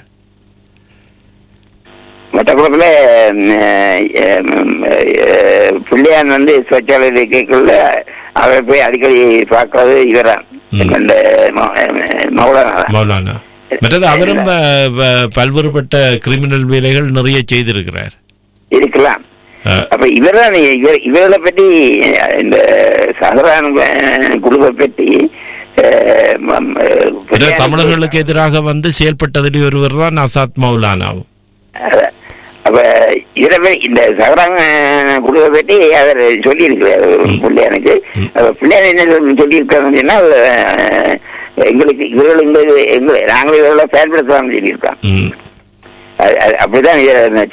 மற்றபடில பிள்ளையான் வந்து ஸ்வச்சாலய கேட்கல அவர் போய் அடிக்கடி பார்க்கறது இவரான் ம். இந்த மௌலானா மௌலானா மற்றது அவரும் ப- ப- பல்வேறுபட்ட கிரிமினல் வேலைகள் நிறைய செய்திருக்கிறார் இருக்கலாம் அஹ், அப்ப இவர்தான் இவர் இவர்களை பற்றி இந்த சஹரான் குழுவை பற்றி அஹ், ம- ம- மற்ற பிள்ளையானுக்கு- தமிழர்களுக்கு எதிராக வந்து செயல்பட்டதில் ஒருவர் தான் அசாத் மௌலானாவும் அதான். அப்ப இவரை பத்தி- இந்த சகராங்க குழுவை பற்றி அவர் சொல்லியிருக்கிறார் பிள்ளையானுக்கு அப்ப பிள்ளையார் என்ன சொல்லி- சொல்லியிருக்காருன்னு சொன்னால் அஹ், எங்களுக்கு இவர்கள் எங்களுக்கு எங்களை நாங்கள் இவர்களை பயன்படுத்தலாம்னு சொல்லியிருக்கான் ம். அது- அது- அப்படிதான் இதை